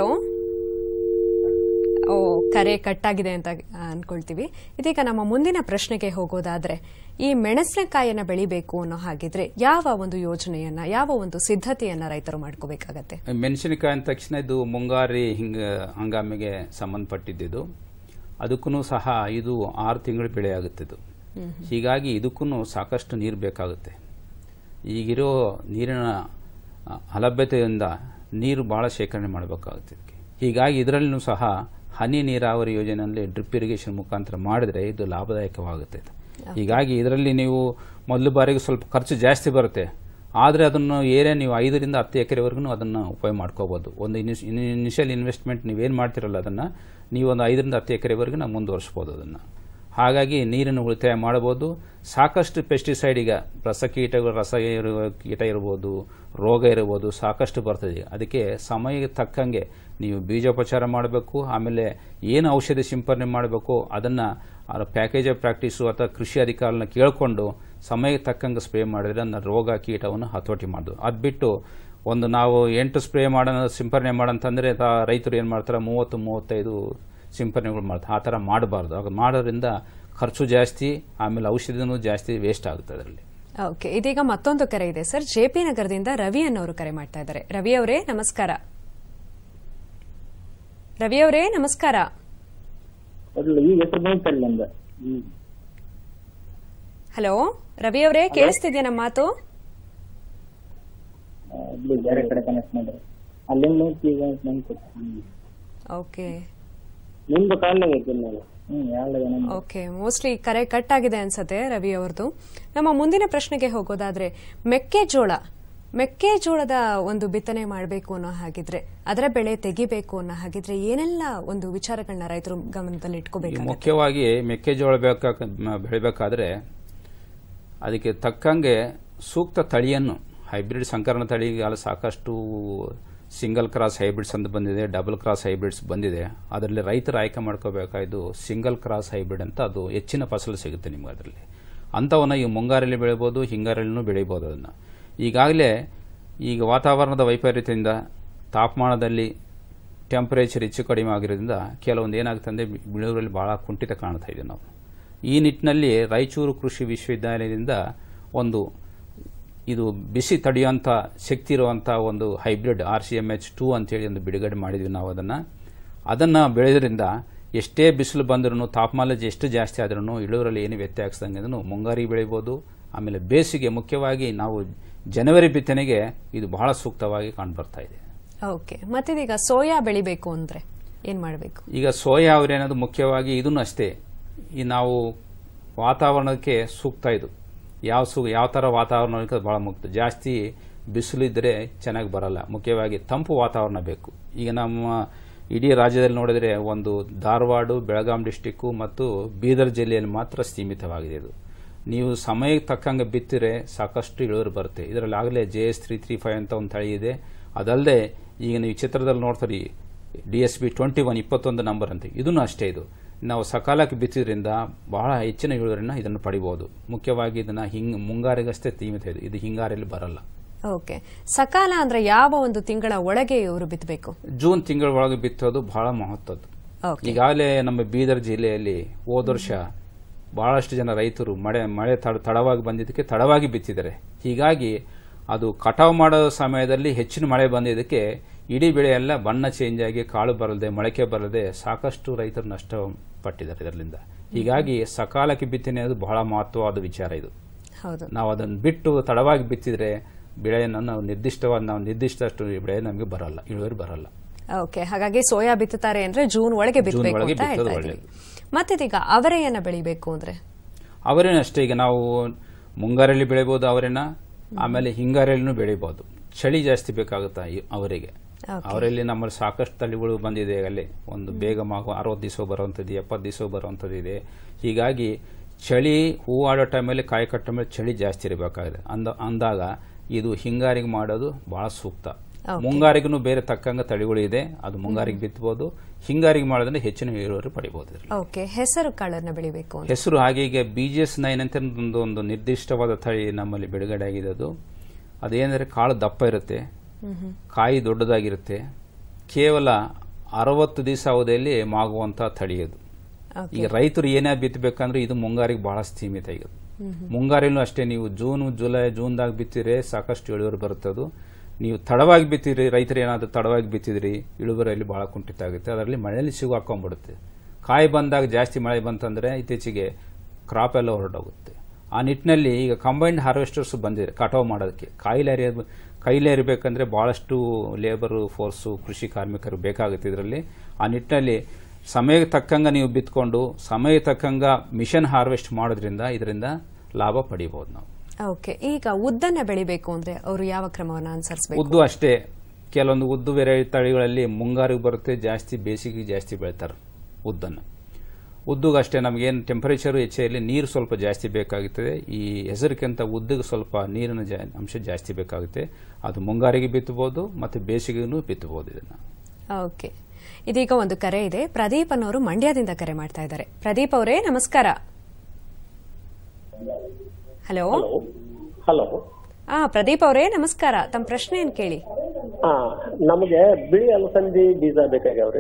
ಓ ಕರೆ ಕಟ್ಟಾಗಿದೆ ಅಂತ ಅನ್ಕೊಳ್ತೀವಿ ಇದೀಗ ನಮ್ಮ ಮುಂದಿನ ಪ್ರಶ್ನೆಗೆ ಹೋಗೋದಾದ್ರೆ ಈ ಮೆಣಸಿನಕಾಯಿಯನ್ನ ಬೆಳಿಬೇಕು ಅನ್ನೋ ಹಾಗಿದ್ರೆ ಯಾವ ಒಂದು ಯೋಜನೆಯನ್ನ ಯಾವ ಒಂದು ಸಿದ್ಧತೆಯನ್ನ ರೈತರು ಮಾಡ್ಕೋಬೇಕಾಗತ್ತೆ ಮೆಣಸಿನಕಾಯಿ ಅಂದ ತಕ್ಷಣ ಇದು ಮುಂಗಾರಿ ಹಿಂಗ ಹಂಗಾಮಿಗೆ ಸಂಬಂಧಪಟ್ಟಿದ್ದು ಅದಕ್ಕೂ ಸಹ ಇದು ಆರು ತಿಂಗಳು ಬೆಳೆ ಆಗುತ್ತೆ ಇದು ಹೀಗಾಗಿ ಇದಕ್ಕೂ ಸಾಕಷ್ಟು ನೀರು ಬೇಕಾಗುತ್ತೆ ಈಗಿರೋ ನೀರಿನ ಆ, ಅಲಭ್ಯತೆಯಿಂದ ನೀರು ಬಹಳ ಶೇಖರಣೆ ಮಾಡಬೇಕಾಗುತ್ತೆ ಇದಕ್ಕೆ ಹೀಗಾಗಿ ಇದರಲ್ಲೂ ಸಹ ಹನಿ ನೀರಾವರಿ ಯೋಜನೆಯಲ್ಲಿ ಡ್ರಿಪ್ ಇರಿಗೇಷನ್ ಮುಖಾಂತರ ಮಾಡಿದ್ರೆ ಇದು ಲಾಭದಾಯಕವಾಗುತ್ತೆ ಇದು. ಹೀಗಾಗಿ ಇದರಲ್ಲಿ ನೀವು ಮೊದಲು ಬಾರಿಗೆ ಸ್ವಲ್ಪ ಖರ್ಚು ಜಾಸ್ತಿ ಬರುತ್ತೆ ಆದರೆ ಅದನ್ನು ಏರಿಯಾ ನೀವು ಐದರಿಂದ ಹತ್ತು ಎಕರೆವರೆಗೂ ಅದನ್ನು ಉಪಯೋಗ ಮಾಡ್ಕೋಬಹುದು ಒಂದು ಇನಿಷಿಯಲ್ ಇನ್ವೆಸ್ಟ್ಮೆಂಟ್ ನೀವೇನು ಮಾಡ್ತಿರಲ್ಲ ಅದನ್ನು ನೀವು ಒಂದು ಐದರಿಂದ ಹತ್ತು ಎಕರೆವರೆಗೂ ನಾವು ಮುಂದುವರಿಸ್ಬೋದು ಅದನ್ನು ಹಾಗಾಗಿ ನೀರನ್ನು ಉಳಿತಾಯ ಮಾಡಬಹುದು ಸಾಕಷ್ಟು ಪೆಸ್ಟಿಸೈಡ್ ಈಗ ರಸಕೀಟಗಳು ರಸ ಇರುವ ಕೀಟ ಇರ್ಬೋದು ರೋಗ ಇರ್ಬೋದು ಸಾಕಷ್ಟು ಬರ್ತದೆ ಅದಕ್ಕೆ ಸಮಯಕ್ಕೆ ತಕ್ಕಂಗೆ ನೀವು ಬೀಜೋಪಚಾರ ಮಾಡಬೇಕು ಆಮೇಲೆ ಏನು ಔಷಧಿ ಸಿಂಪರಣೆ ಮಾಡಬೇಕು ಅದನ್ನು ಆ ಪ್ಯಾಕೇಜ್ ಆಫ್ ಪ್ರಾಕ್ಟೀಸು ಅಥವಾ ಕೃಷಿ ಅಧಿಕಾರಿನ ಕೇಳಿಕೊಂಡು ಸಮಯಕ್ಕೆ ತಕ್ಕಂಗೆ ಸ್ಪ್ರೇ ಮಾಡಿದ್ರೆ ಅದನ್ನ ರೋಗ ಕೀಟವನ್ನು ಹತೋಟಿ ಮಾಡೋದು ಅದು ಬಿಟ್ಟು ಒಂದು ನಾವು ಎಂಟು ಸ್ಪ್ರೇ ಮಾಡೋಣ ಸಿಂಪರಣೆ ಮಾಡಂತಂದ್ರೆ ತಾ- ರೈತರು ಏನು ಮಾಡ್ತಾರೆ ಮೂವತ್ತು ಮೂವತ್ತೈದು ಸಿಂಪರಣೆಗಳು ಮಾಡ್ತಾರೆ ಆ ಥರ ಮಾಡಬಾರ್ದು ಆಗ ಮಾಡೋದ್ರಿಂದ ಖರ್ಚು ಜಾಸ್ತಿ ಆಮೇಲೆ ಔಷಧಿನೂ ಜಾಸ್ತಿ ವೇಸ್ಟ್ ಆಗುತ್ತೆ ಅದರಲ್ಲಿ ಓಕೆ ಇದೀಗ ಮತ್ತೊಂದು ಕರೆ ಇದೆ ಸರ್ ಜೆಪಿ ನಗರದಿಂದ ರವಿ ಅನ್ನೋರು ಕರೆ ಮಾಡ್ತಾ ಇದ್ದಾರೆ ರವಿ ಅವರೇ ನಮಸ್ಕಾರ ರವಿ ಅವರೇ ನಮಸ್ಕಾರ ಅಲ್ಲ ಈಗ ಹೆಸರು ಬಂತಲ್ಲ ನಮ್ದು ಹ್ಮ್ ಹಲೋ ರವಿ ಅವರೇ ಕೇಳಿಸ್ತಿದ್ಯಾ ನಮ್ಮ ಮಾತು ಆ, ಇಲ್ಲಿ ಬೇರೆ ಕಡೆ ಕನೆಕ್ಟ್ ಮಾಡ್ರಿ ಅಲ್ಲಿಂದ ಹೋಗಿ ಈಗ ನಮ್ಗೆ ಕೊಟ್ಟು ಹ್ಮ್. ಓಕೆ ನಿಮ್ದು ಕಾಲ್ನಾಗ ಐತಿಲ್ಲ ಅದು. ಹ್ಮ್ ಯಾವ್ದು ನಮ್ದು ಓಕೆ ಮೋಸ್ಟ್ಲಿ ಕರೆ ಕಟ್ ಆಗಿದೆ ಅನ್ಸತ್ತೆ ರವಿ ಅವ್ರದ್ದು ನಮ್ಮ ಮುಂದಿನ ಪ್ರಶ್ನೆಗೆ ಹೋಗೋದಾದ್ರೆ ಮೆಕ್ಕೆಜೋಳ ಮೆಕ್ಕೆಜೋಳದ ಒಂದು ಬಿತ್ತನೆ ಮಾಡಬೇಕು ಅನ್ನೋ ಹಾಗಿದ್ರೆ ಅದರ ಬೆಳೆ ತೆಗಿಬೇಕು ಅನ್ನೋ ಹಾಗಿದ್ರೆ ಏನೆಲ್ಲ ಒಂದು ವಿಚಾರಗಳನ್ನ ರೈತರು ಗಮನದಲ್ಲಿ ಈ ಇಟ್ಕೋಬೇಕಾಗುತ್ತೆ ಮುಖ್ಯವಾಗಿ ಮೆಕ್ಕೆಜೋಳ ಬೇಕಾ ಬೆಳಿಬೇಕಾದ್ರೆ ಅದಕ್ಕೆ ತಕ್ಕಂಗೆ ಸೂಕ್ತ ತಳಿಯನ್ನು ಹೈಬ್ರಿಡ್ ಸಂಕರಣ ತಳಿಗಾಲ ಸಾಕಷ್ಟು ಸಿಂಗಲ್ ಕ್ರಾಸ್ ಹೈಬ್ರಿಡ್ಸ್ ಅಂತ ಬಂದಿದೆ ಡಬಲ್ ಕ್ರಾಸ್ ಹೈಬ್ರಿಡ್ಸ್ ಬಂದಿದೆ ಅದರಲ್ಲಿ ರೈತರು ಆಯ್ಕೆ ಮಾಡ್ಕೋಬೇಕಾದ್ದು ಸಿಂಗಲ್ ಕ್ರಾಸ್ ಹೈಬ್ರಿಡ್ ಅಂತ ಅದು ಹೆಚ್ಚಿನ ಫಸಲು ಸಿಗುತ್ತೆ ನಿಮ್ಗೆ ಅದರಲ್ಲಿ ಅಂಥವನ್ನ ಈ ಮುಂಗಾರಲ್ಲಿ ಬೆಳಿಬೋದು ಹಿಂಗಾರಲ್ಲೂ ಬೆಳಿಬೋದು ಅದನ್ನು ಈಗಾಗಲೇ ಈಗ ವಾತಾವರಣದ ವೈಪರೀತ್ಯದಿಂದ ತಾಪಮಾನದಲ್ಲಿ ಟೆಂಪರೇಚರ್ ಹೆಚ್ಚು ಕಡಿಮೆ ಆಗಿರೋದ್ರಿಂದ ಕೆಲವೊಂದು ಏನಾಗುತ್ತೆ ಅಂದರೆ ಬೆಳೆಯುವಲ್ಲಿ ಬಹಳ ಕುಂಠಿತ ಕಾಣ್ತಾ ಇದೆ ನಾವು ಈ ನಿಟ್ಟಿನಲ್ಲಿ ರಾಯಚೂರು ಕೃಷಿ ವಿಶ್ವವಿದ್ಯಾಲಯದಿಂದ ಒಂದು ಇದು ಬಿಸಿ ತಡೆಯುವಂಥ ಶಕ್ತಿ ಇರುವಂಥ ಒಂದು hybrid R C M H two ಅಂತೇಳಿ ಒಂದು ಬಿಡುಗಡೆ ಮಾಡಿದ್ವಿ ನಾವು ಅದನ್ನು ಅದನ್ನು ಬೆಳೆಯೋದ್ರಿಂದ ಎಷ್ಟೇ ಬಿಸಿಲು ಬಂದ್ರೂ ತಾಪಮಾನ ಎಷ್ಟು ಜಾಸ್ತಿ ಆದ್ರೂ ಇಳುವರಲ್ಲಿ ಏನು ವ್ಯತ್ಯಾಸ ಆಗ್ಸದಂಗೆ ಮುಂಗಾರಿ ಬೆಳಿಬೋದು ಆಮೇಲೆ ಬೇಸಿಗೆ ಮುಖ್ಯವಾಗಿ ನಾವು ಜನವರಿ ಬಿತ್ತನೆಗೆ ಇದು ಬಹಳ ಸೂಕ್ತವಾಗಿ ಕಾಣ್ಬರ್ತಾ ಇದೆ ಓಕೆ ಮತ್ತಿದೀಗ ಸೋಯಾ ಬೆಳಿಬೇಕು ಅಂದ್ರೆ ಏನ್ ಮಾಡಬೇಕು ಈಗ ಸೋಯಾ ಅವರೇನದು ಮುಖ್ಯವಾಗಿ ಇದನ್ನು ಅಷ್ಟೇ ಈ ನಾವು ವಾತಾವರಣಕ್ಕೆ ಸೂಕ್ತ ಇದು ಯಾವ ಸೂ ಯಾವ ಥರ ವಾತಾವರಣಕ್ಕೆ ಅದು ಬಹಳ ಮುಕ್ತ ಜಾಸ್ತಿ ಬಿಸಿಲು ಇದ್ದರೆ ಚೆನ್ನಾಗಿ ಬರಲ್ಲ ಮುಖ್ಯವಾಗಿ ತಂಪು ವಾತಾವರಣ ಬೇಕು ಈಗ ನಮ್ಮ ಇಡೀ ರಾಜ್ಯದಲ್ಲಿ ನೋಡಿದರೆ ಒಂದು ಧಾರವಾಡ ಬೆಳಗಾಂ ಡಿಸ್ಟಿಕ್ಕು ಮತ್ತು ಬೀದರ್ ಜಿಲ್ಲೆಯಲ್ಲಿ ಮಾತ್ರ ಸೀಮಿತವಾಗಿದೆ ಇದು ನೀವು ಸಮಯಕ್ಕೆ ತಕ್ಕಂಗೆ ಬಿತ್ತಿರೆ ಸಾಕಷ್ಟು ಇಳುವರಿ ಬರುತ್ತೆ ಇದರಲ್ಲಿ ಆಗಲೇ J S three three five ಅಂತ ಒಂದು ತಳಿ ಇದೆ ಅದಲ್ಲದೆ ಈಗ ನೀವು ಚಿತ್ರದಲ್ಲಿ ನೋಡ್ತೀರಿ D S B twenty one ಇಪ್ಪತ್ತೊಂದು ನಂಬರ್ ಅಂತ ಇದನ್ನು ಅಷ್ಟೇ ಇದು ನಾವು ಸಕಾಲಕ್ಕೆ ಬಿತ್ತಿದ್ರಿಂದ ಬಹಳ ಹೆಚ್ಚಿನ ಇಳುವರಿನ ಇದನ್ನು ಪಡಿಬಹುದು ಮುಖ್ಯವಾಗಿ ಇದನ್ನ ಹಿಂಗ್ ಮುಂಗಾರಿಗಷ್ಟೇ ಸೀಮಿತ ಇದೆ ಇದು ಹಿಂಗಾರಲ್ಲಿ ಬರಲ್ಲ ಓಕೆ ಸಕಾಲ ಅಂದ್ರೆ ಯಾವ ಒಂದು ತಿಂಗಳ ಒಳಗೆ ಇವರು ಬಿತ್ತಬೇಕು ಜೂನ್ ತಿಂಗಳ ಒಳಗೆ ಬಿತ್ತೋದು ಬಹಳ ಮಹತ್ವದ್ದು ಓಕೆ ಈಗಾಗಲೇ ನಮ್ಮ ಬೀದರ್ ಜಿಲ್ಲೆಯಲ್ಲಿ ಹೋದ ವರ್ಷ ಬಹಳಷ್ಟು ಜನ ರೈತರು ಮಳೆ ಮಳೆ ತಡ ತಡವಾಗಿ ಬಂದಿದ್ದಕ್ಕೆ ತಡವಾಗಿ ಬಿತ್ತಿದ್ದಾರೆ ಹೀಗಾಗಿ ಅದು ಕಟಾವು ಮಾಡೋ ಸಮಯದಲ್ಲಿ ಹೆಚ್ಚಿನ ಮಳೆ ಬಂದಿದ್ದಕ್ಕೆ ಇಡೀ ಬೆಳೆ ಎಲ್ಲ ಬಣ್ಣ ಚೇಂಜ್ ಆಗಿ ಕಾಳು ಬರದೆ ಮೊಳಕೆ ಬರದೆ ಸಾಕಷ್ಟು ರೈತರು ನಷ್ಟ ಪಟ್ಟಿದ್ದಾರೆ ಇದರಿಂದ ಹೀಗಾಗಿ ಸಕಾಲಕ್ಕೆ ಬಿತ್ತನೆ ಅದು ಬಹಳ ಮಹತ್ವವಾದ ವಿಚಾರ ಇದು ಹೌದು ನಾವು ಅದನ್ನು ಬಿಟ್ಟು ತಡವಾಗಿ ಬಿತ್ತಿದ್ರೆ ಬೆಳೆಯನ್ನು ನಾವು ನಿರ್ದಿಷ್ಟವಾದ ನಾವು ನಿರ್ದಿಷ್ಟಷ್ಟು ಬೆಳೆ ನಮಗೆ ಬರಲ್ಲ ಇಳುವರಿ ಬರಲ್ಲ ಓಕೆ ಹಾಗಾಗಿ ಸೋಯಾ ಬಿತ್ತುತ್ತಾರೆ ಅಂದ್ರೆ ಜೂನ್ ಒಳಗೆ ಬಿತ್ತಬೇಕು ಒಳಗೆ ಅಂತ ಬಿತ್ತೋದು ಹೇಳ್ತಾ ಇದ್ದೀವಿ ಮತ್ತಿದೀಗ ಅವರೆಯನ್ನ ಬೆಳಿಬೇಕು ಅಂದ್ರೆ ಅವರೇನು ಅಷ್ಟೇ ಈಗ ನಾವು ಮುಂಗಾರಲ್ಲಿ ಬೆಳಿಬಹುದು ಅವರೇನ ಆಮೇಲೆ ಹಿಂಗಾರಲ್ಲಿನೂ ಬೆಳಿಬಹುದು ಚಳಿ ಜಾಸ್ತಿ ಬೇಕಾಗುತ್ತಾ ಈ ಅವರಿಗೆ ಅವರಲ್ಲಿ ನಮ್ಮಲ್ಲಿ ಸಾಕಷ್ಟು ತಳಿಗಳು ಬಂದಿದೆ ಅಲ್ಲಿ ಒಂದು ಬೇಗ ಮಾಗು ಅರವತ್ತು ದಿವಸ ಬರುವಂಥದ್ದು ಎಪ್ಪತ್ತು ದಿವಸ ಬರುವಂಥದ್ದು ಇದೆ ಹೀಗಾಗಿ ಚಳಿ ಹೂ ಆಡೋ ಟೈಮಲ್ಲಿ ಕಾಯಿ ಕಟ್ಟೋ ಮೇಲೆ ಚಳಿ ಜಾಸ್ತಿ ಇರಬೇಕಾಗಿದೆ ಅಂದ ಅಂದಾಗ ಇದು ಹಿಂಗಾರಿಗೆ ಮಾಡೋದು ಬಹಳ ಸೂಕ್ತ ಮುಂಗಾರಿಗೂ ಬೇರೆ ತಕ್ಕಂಗ ತಳಿಗಳು ಇದೆ ಅದು ಮುಂಗಾರಿಗೆ ಬಿತ್ತಬಹುದು ಹಿಂಗಾರಿಗೆ ಮಾಡೋದ್ರೆ ಹೆಚ್ಚಿನ ಇಳುವರಿ ಪಡಿಬಹುದು ಇದ್ರಲ್ಲಿ. ಓಕೆ ಹೆಸರು ಕಾಳನ್ನ ಬೆಳಿಬೇಕು ಅಂದ್ರೆ ಹೆಸರು ಹಾಗೆ ಈಗ ಬಿ ಜಿ ಎಸ್ ನೈನ್ ಅಂತ ಒಂದು ಒಂದು ನಿರ್ದಿಷ್ಟವಾದ ತಳಿ ನಮ್ಮಲ್ಲಿ ಬಿಡುಗಡೆ ಆಗಿದೆ ಅದು ಅದೇನೆಂದರೆ ಕಾಳು ದಪ್ಪ ಇರುತ್ತೆ ಕಾಯಿ ದೊಡ್ಡದಾಗಿರುತ್ತೆ ಕೇವಲ ಅರವತ್ತು ದಿವಸ ಅವಧಿಯಲ್ಲಿ ಮಾಗುವಂತ ತಳಿ ಅದು ಈಗ ರೈತರು ಏನೇ ಬಿತ್ತಬೇಕಂದ್ರೆ ಇದು ಮುಂಗಾರಿಗೆ ಬಹಳ ಸೀಮಿತ ಈಗ ಮುಂಗಾರಿನೂ ಅಷ್ಟೇ ನೀವು ಜೂನ್ ಜುಲೈ ಜೂನ್ದಾಗ ಬಿತ್ತಿದ್ರೆ ಸಾಕಷ್ಟು ಇಳುವರಿ ಬರುತ್ತೆ ಅದು ನೀವು ತಡವಾಗಿ ಬಿತ್ತಿರಿ ರೈತರು ಏನಾದರೂ ತಡವಾಗಿ ಬಿತ್ತಿದ್ರಿ ಇಳುವರಿಯಲ್ಲಿ ಬಹಳ ಕುಂಠಿತ ಆಗುತ್ತೆ ಅದರಲ್ಲಿ ಮಳೆಯಲ್ಲಿ ಸಿಗು ಹಾಕೊಂಡ್ಬಿಡುತ್ತೆ ಕಾಯಿ ಬಂದಾಗ ಜಾಸ್ತಿ ಮಳೆ ಬಂತಂದ್ರೆ ಇತ್ತೀಚೆಗೆ ಕ್ರಾಪ್ ಎಲ್ಲ ಹೊರಟೋಗುತ್ತೆ ಆ ನಿಟ್ಟಿನಲ್ಲಿ ಈಗ ಕಂಬೈನ್ಡ್ ಹಾರ್ವೆಸ್ಟರ್ಸ್ ಬಂದಿದೆ ಕಟಾವು ಮಾಡೋದಕ್ಕೆ ಕಾಯಿಲೆ ಅರಿಯ ಕೈಲೇ ಇರಬೇಕಂದ್ರೆ ಬಹಳಷ್ಟು ಲೇಬರ್ ಫೋರ್ಸು ಕೃಷಿ ಕಾರ್ಮಿಕರು ಬೇಕಾಗುತ್ತೆ ಇದರಲ್ಲಿ ಆ ನಿಟ್ಟಿನಲ್ಲಿ ಸಮಯಕ್ಕೆ ತಕ್ಕಂಗ ನೀವು ಬಿತ್ಕೊಂಡು ಸಮಯ ತಕ್ಕಂಗ ಮಿಷನ್ ಹಾರ್ವೆಸ್ಟ್ ಮಾಡೋದ್ರಿಂದ ಇದರಿಂದ ಲಾಭ ಪಡಿಬಹುದು ನಾವು ಓಕೆ ಈಗ ಉದ್ದನ್ನ ಬೆಳಿಬೇಕು ಅಂದ್ರೆ ಅವರು ಯಾವ ಕ್ರಮವನ್ನ ಅನುಸರಿಸಬೇಕು ಉದ್ದು ಅಷ್ಟೇ ಕೆಲವೊಂದು ಉದ್ದು ವೆರೈಟಿ ತಳಿಗಳಲ್ಲಿ ಮುಂಗಾರಿಗೆ ಬರುತ್ತೆ ಜಾಸ್ತಿ ಬೇಸಿಗೆ ಜಾಸ್ತಿ ಬೆಳಿತಾರೆ ಉದ್ದನ್ನು ಉದ್ದುಗೆ ಅಷ್ಟೇ ನಮಗೇನು ಟೆಂಪರೇಚರ್ ಹೆಚ್ಚೆಯಲ್ಲಿ ನೀರು ಸ್ವಲ್ಪ ಜಾಸ್ತಿ ಬೇಕಾಗುತ್ತದೆ ಈ ಹೆಸರಿಗಿಂತ ಉದ್ದಿಗೆ ಸ್ವಲ್ಪ ನೀರಿನ ಜಾ ಅಂಶ ಜಾಸ್ತಿ ಬೇಕಾಗುತ್ತೆ ಅದು ಮುಂಗಾರಿಗೆ ಬಿತ್ತಬಹುದು ಮತ್ತು ಬೇಸಿಗೆಗೂ ಬಿತ್ತಬಹುದು ಇದನ್ನು ಓಕೆ ಇದೀಗ ಒಂದು ಕರೆ ಇದೆ ಪ್ರದೀಪ್ ಅನ್ನೋರು ಮಂಡ್ಯದಿಂದ ಕರೆ ಮಾಡ್ತಾ ಇದ್ದಾರೆ ಪ್ರದೀಪ್ ಅವರೇ ನಮಸ್ಕಾರ ಹಲೋ ಹಲೋ ಆ ಪ್ರದೀಪ್ ಅವರೇ ನಮಸ್ಕಾರ ತಮ್ಮ ಪ್ರಶ್ನೆ ಏನ್ ಕೇಳಿ ಹಾ ನಮಗೆ ಬಿಳಿ ಅಲಸಂದಿ ಬೀಜ ಬೇಕಾಗ್ಯಾವ್ರಿ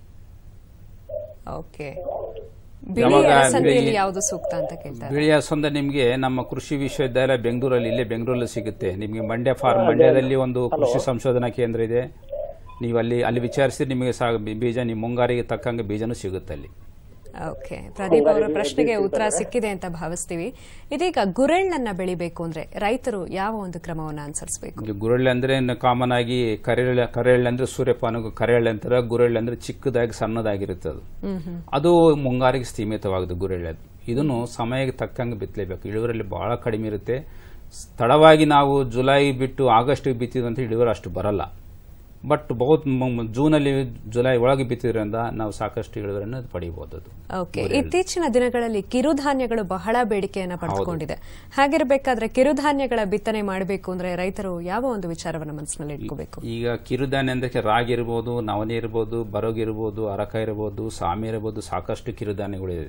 ಓಕೆ ಬಿಳಿ ಯಾವಾಗ ಅಲಸಂದೆಯಲ್ಲಿ ಬಿಳಿ- ಯಾವುದು ಸೂಕ್ತ ಅಂತ ಕೇಳ್ತಾರೆ ಬಿಳಿಯ ಸೊಂದ ನಿಮಗೆ ನಮ್ಮ ಕೃಷಿ ವಿಶ್ವವಿದ್ಯಾಲಯ ಬೆಂಗಳೂರಲ್ಲಿ ಇಲ್ಲೇ ಬೆಂಗಳೂರಲ್ಲಿ ಸಿಗುತ್ತೆ ನಿಮಗೆ ಮಂಡ್ಯ ಫಾರ್ಮ್ ಮಂಡ್ಯದಲ್ಲಿ ಒಂದು ಕೃಷಿ ಸಂಶೋಧನಾ ಕೇಂದ್ರ ಇದೆ ನೀವು ಅಲ್ಲಿ ಅಲ್ಲಿ ವಿಚಾರಿಸಿ ನಿಮಗೆ ಸಾ ಬೀಜ ನಿಮ್ಮ ಮುಂಗಾರಿಗೆ ತಕ್ಕಂಗೆ ಬೀಜನೂ ಸಿಗುತ್ತೆ ಅಲ್ಲಿ ಓಕೆ ಪ್ರದೀಪ್ ಅವರ ಪ್ರಶ್ನೆಗೆ ಉತ್ತರ ಸಿಕ್ಕಿದೆ ಅಂತ ಭಾವಿಸ್ತೀವಿ ಇದೀಗ ಗುರೆಳ್ಳನ್ನ ಬೆಳಿಬೇಕು ಅಂದ್ರೆ ರೈತರು ಯಾವ ಒಂದು ಕ್ರಮವನ್ನ ಅನುಸರಿಸಬೇಕು ಈಗ ಗುರೆಳ್ಳೆ ಅಂದ್ರೆ ಕಾಮನ್ ಆಗಿ ಕರೆಳ್ಳೆ ಕರೆಳ್ಳೆ ಅಂದ್ರೆ ಸೂರ್ಯಪಾನಗೂ ಕರೆಳ್ಳೆ ಅಂತಾರೆ ಗುರೆಳ್ಳೆ ಅಂದ್ರೆ ಚಿಕ್ಕದಾಗಿ ಸಣ್ಣದಾಗಿರುತ್ತೆ ಅದು ಅದು ಮುಂಗಾರಿಗೆ ಸೀಮಿತವಾಗಿದೆ ಗುರೆಳ್ಳೆ ಅದು ಇದನ್ನು ಸಮಯಕ್ಕೆ ತಕ್ಕಂಗೆ ಬಿತ್ತಲೇಬೇಕು ಇಳುವರಿಯಲ್ಲಿ ಬಹಳ ಕಡಿಮೆ ಇರುತ್ತೆ ಸ್- ತಡವಾಗಿ ನಾವು ಜುಲೈ ಬಿಟ್ಟು ಆಗಸ್ಟ್ ಬಿತ್ತಿದಂತ ಇಳುವರಿ ಅಷ್ಟು ಬರಲ್ಲ ಬಟ್ ಬಹುತ್ ಮ- ಜೂನಲ್ಲಿ ಜುಲೈ ಒಳಗೆ ಬಿತ್ತಿದ್ರಿಂದ ನಾವು ಸಾಕಷ್ಟು ಇಳುವರಿಯನ್ನು ಪಡೆಯಬಹುದು ಅದು ಓಕೆ ಇತ್ತೀಚಿನ ದಿನಗಳಲ್ಲಿ ಕಿರುಧಾನ್ಯಗಳು ಬಹಳ ಬೇಡಿಕೆಯನ್ನ ಪಡೆದುಕೊಂಡಿದೆ ಹಾಗಿರಬೇಕಾದ್ರೆ ಕಿರುಧಾನ್ಯಗಳ ಬಿತ್ತನೆ ಮಾಡಬೇಕು ಅಂದ್ರೆ ರೈತರು ಯಾವ ಒಂದು ವಿಚಾರವನ್ನ ಮನಸ್ಸಿನಲ್ಲಿ ಇಟ್ಕೋಬೇಕು ಈಗ ಕಿರುಧಾನ್ಯ ಅಂದ್ರೆ ರಾಗಿ ಇರ್ಬೋದು ನವಣೆ ಇರ್ಬೋದು ಬರೋಗ್ ಇರ್ಬೋದು ಅರಕ ಇರ್ಬೋದು ಸಾಮೆ ಇರ್ಬೋದು ಸಾಕಷ್ಟು ಕಿರುಧಾನ್ಯಗಳಿದೆ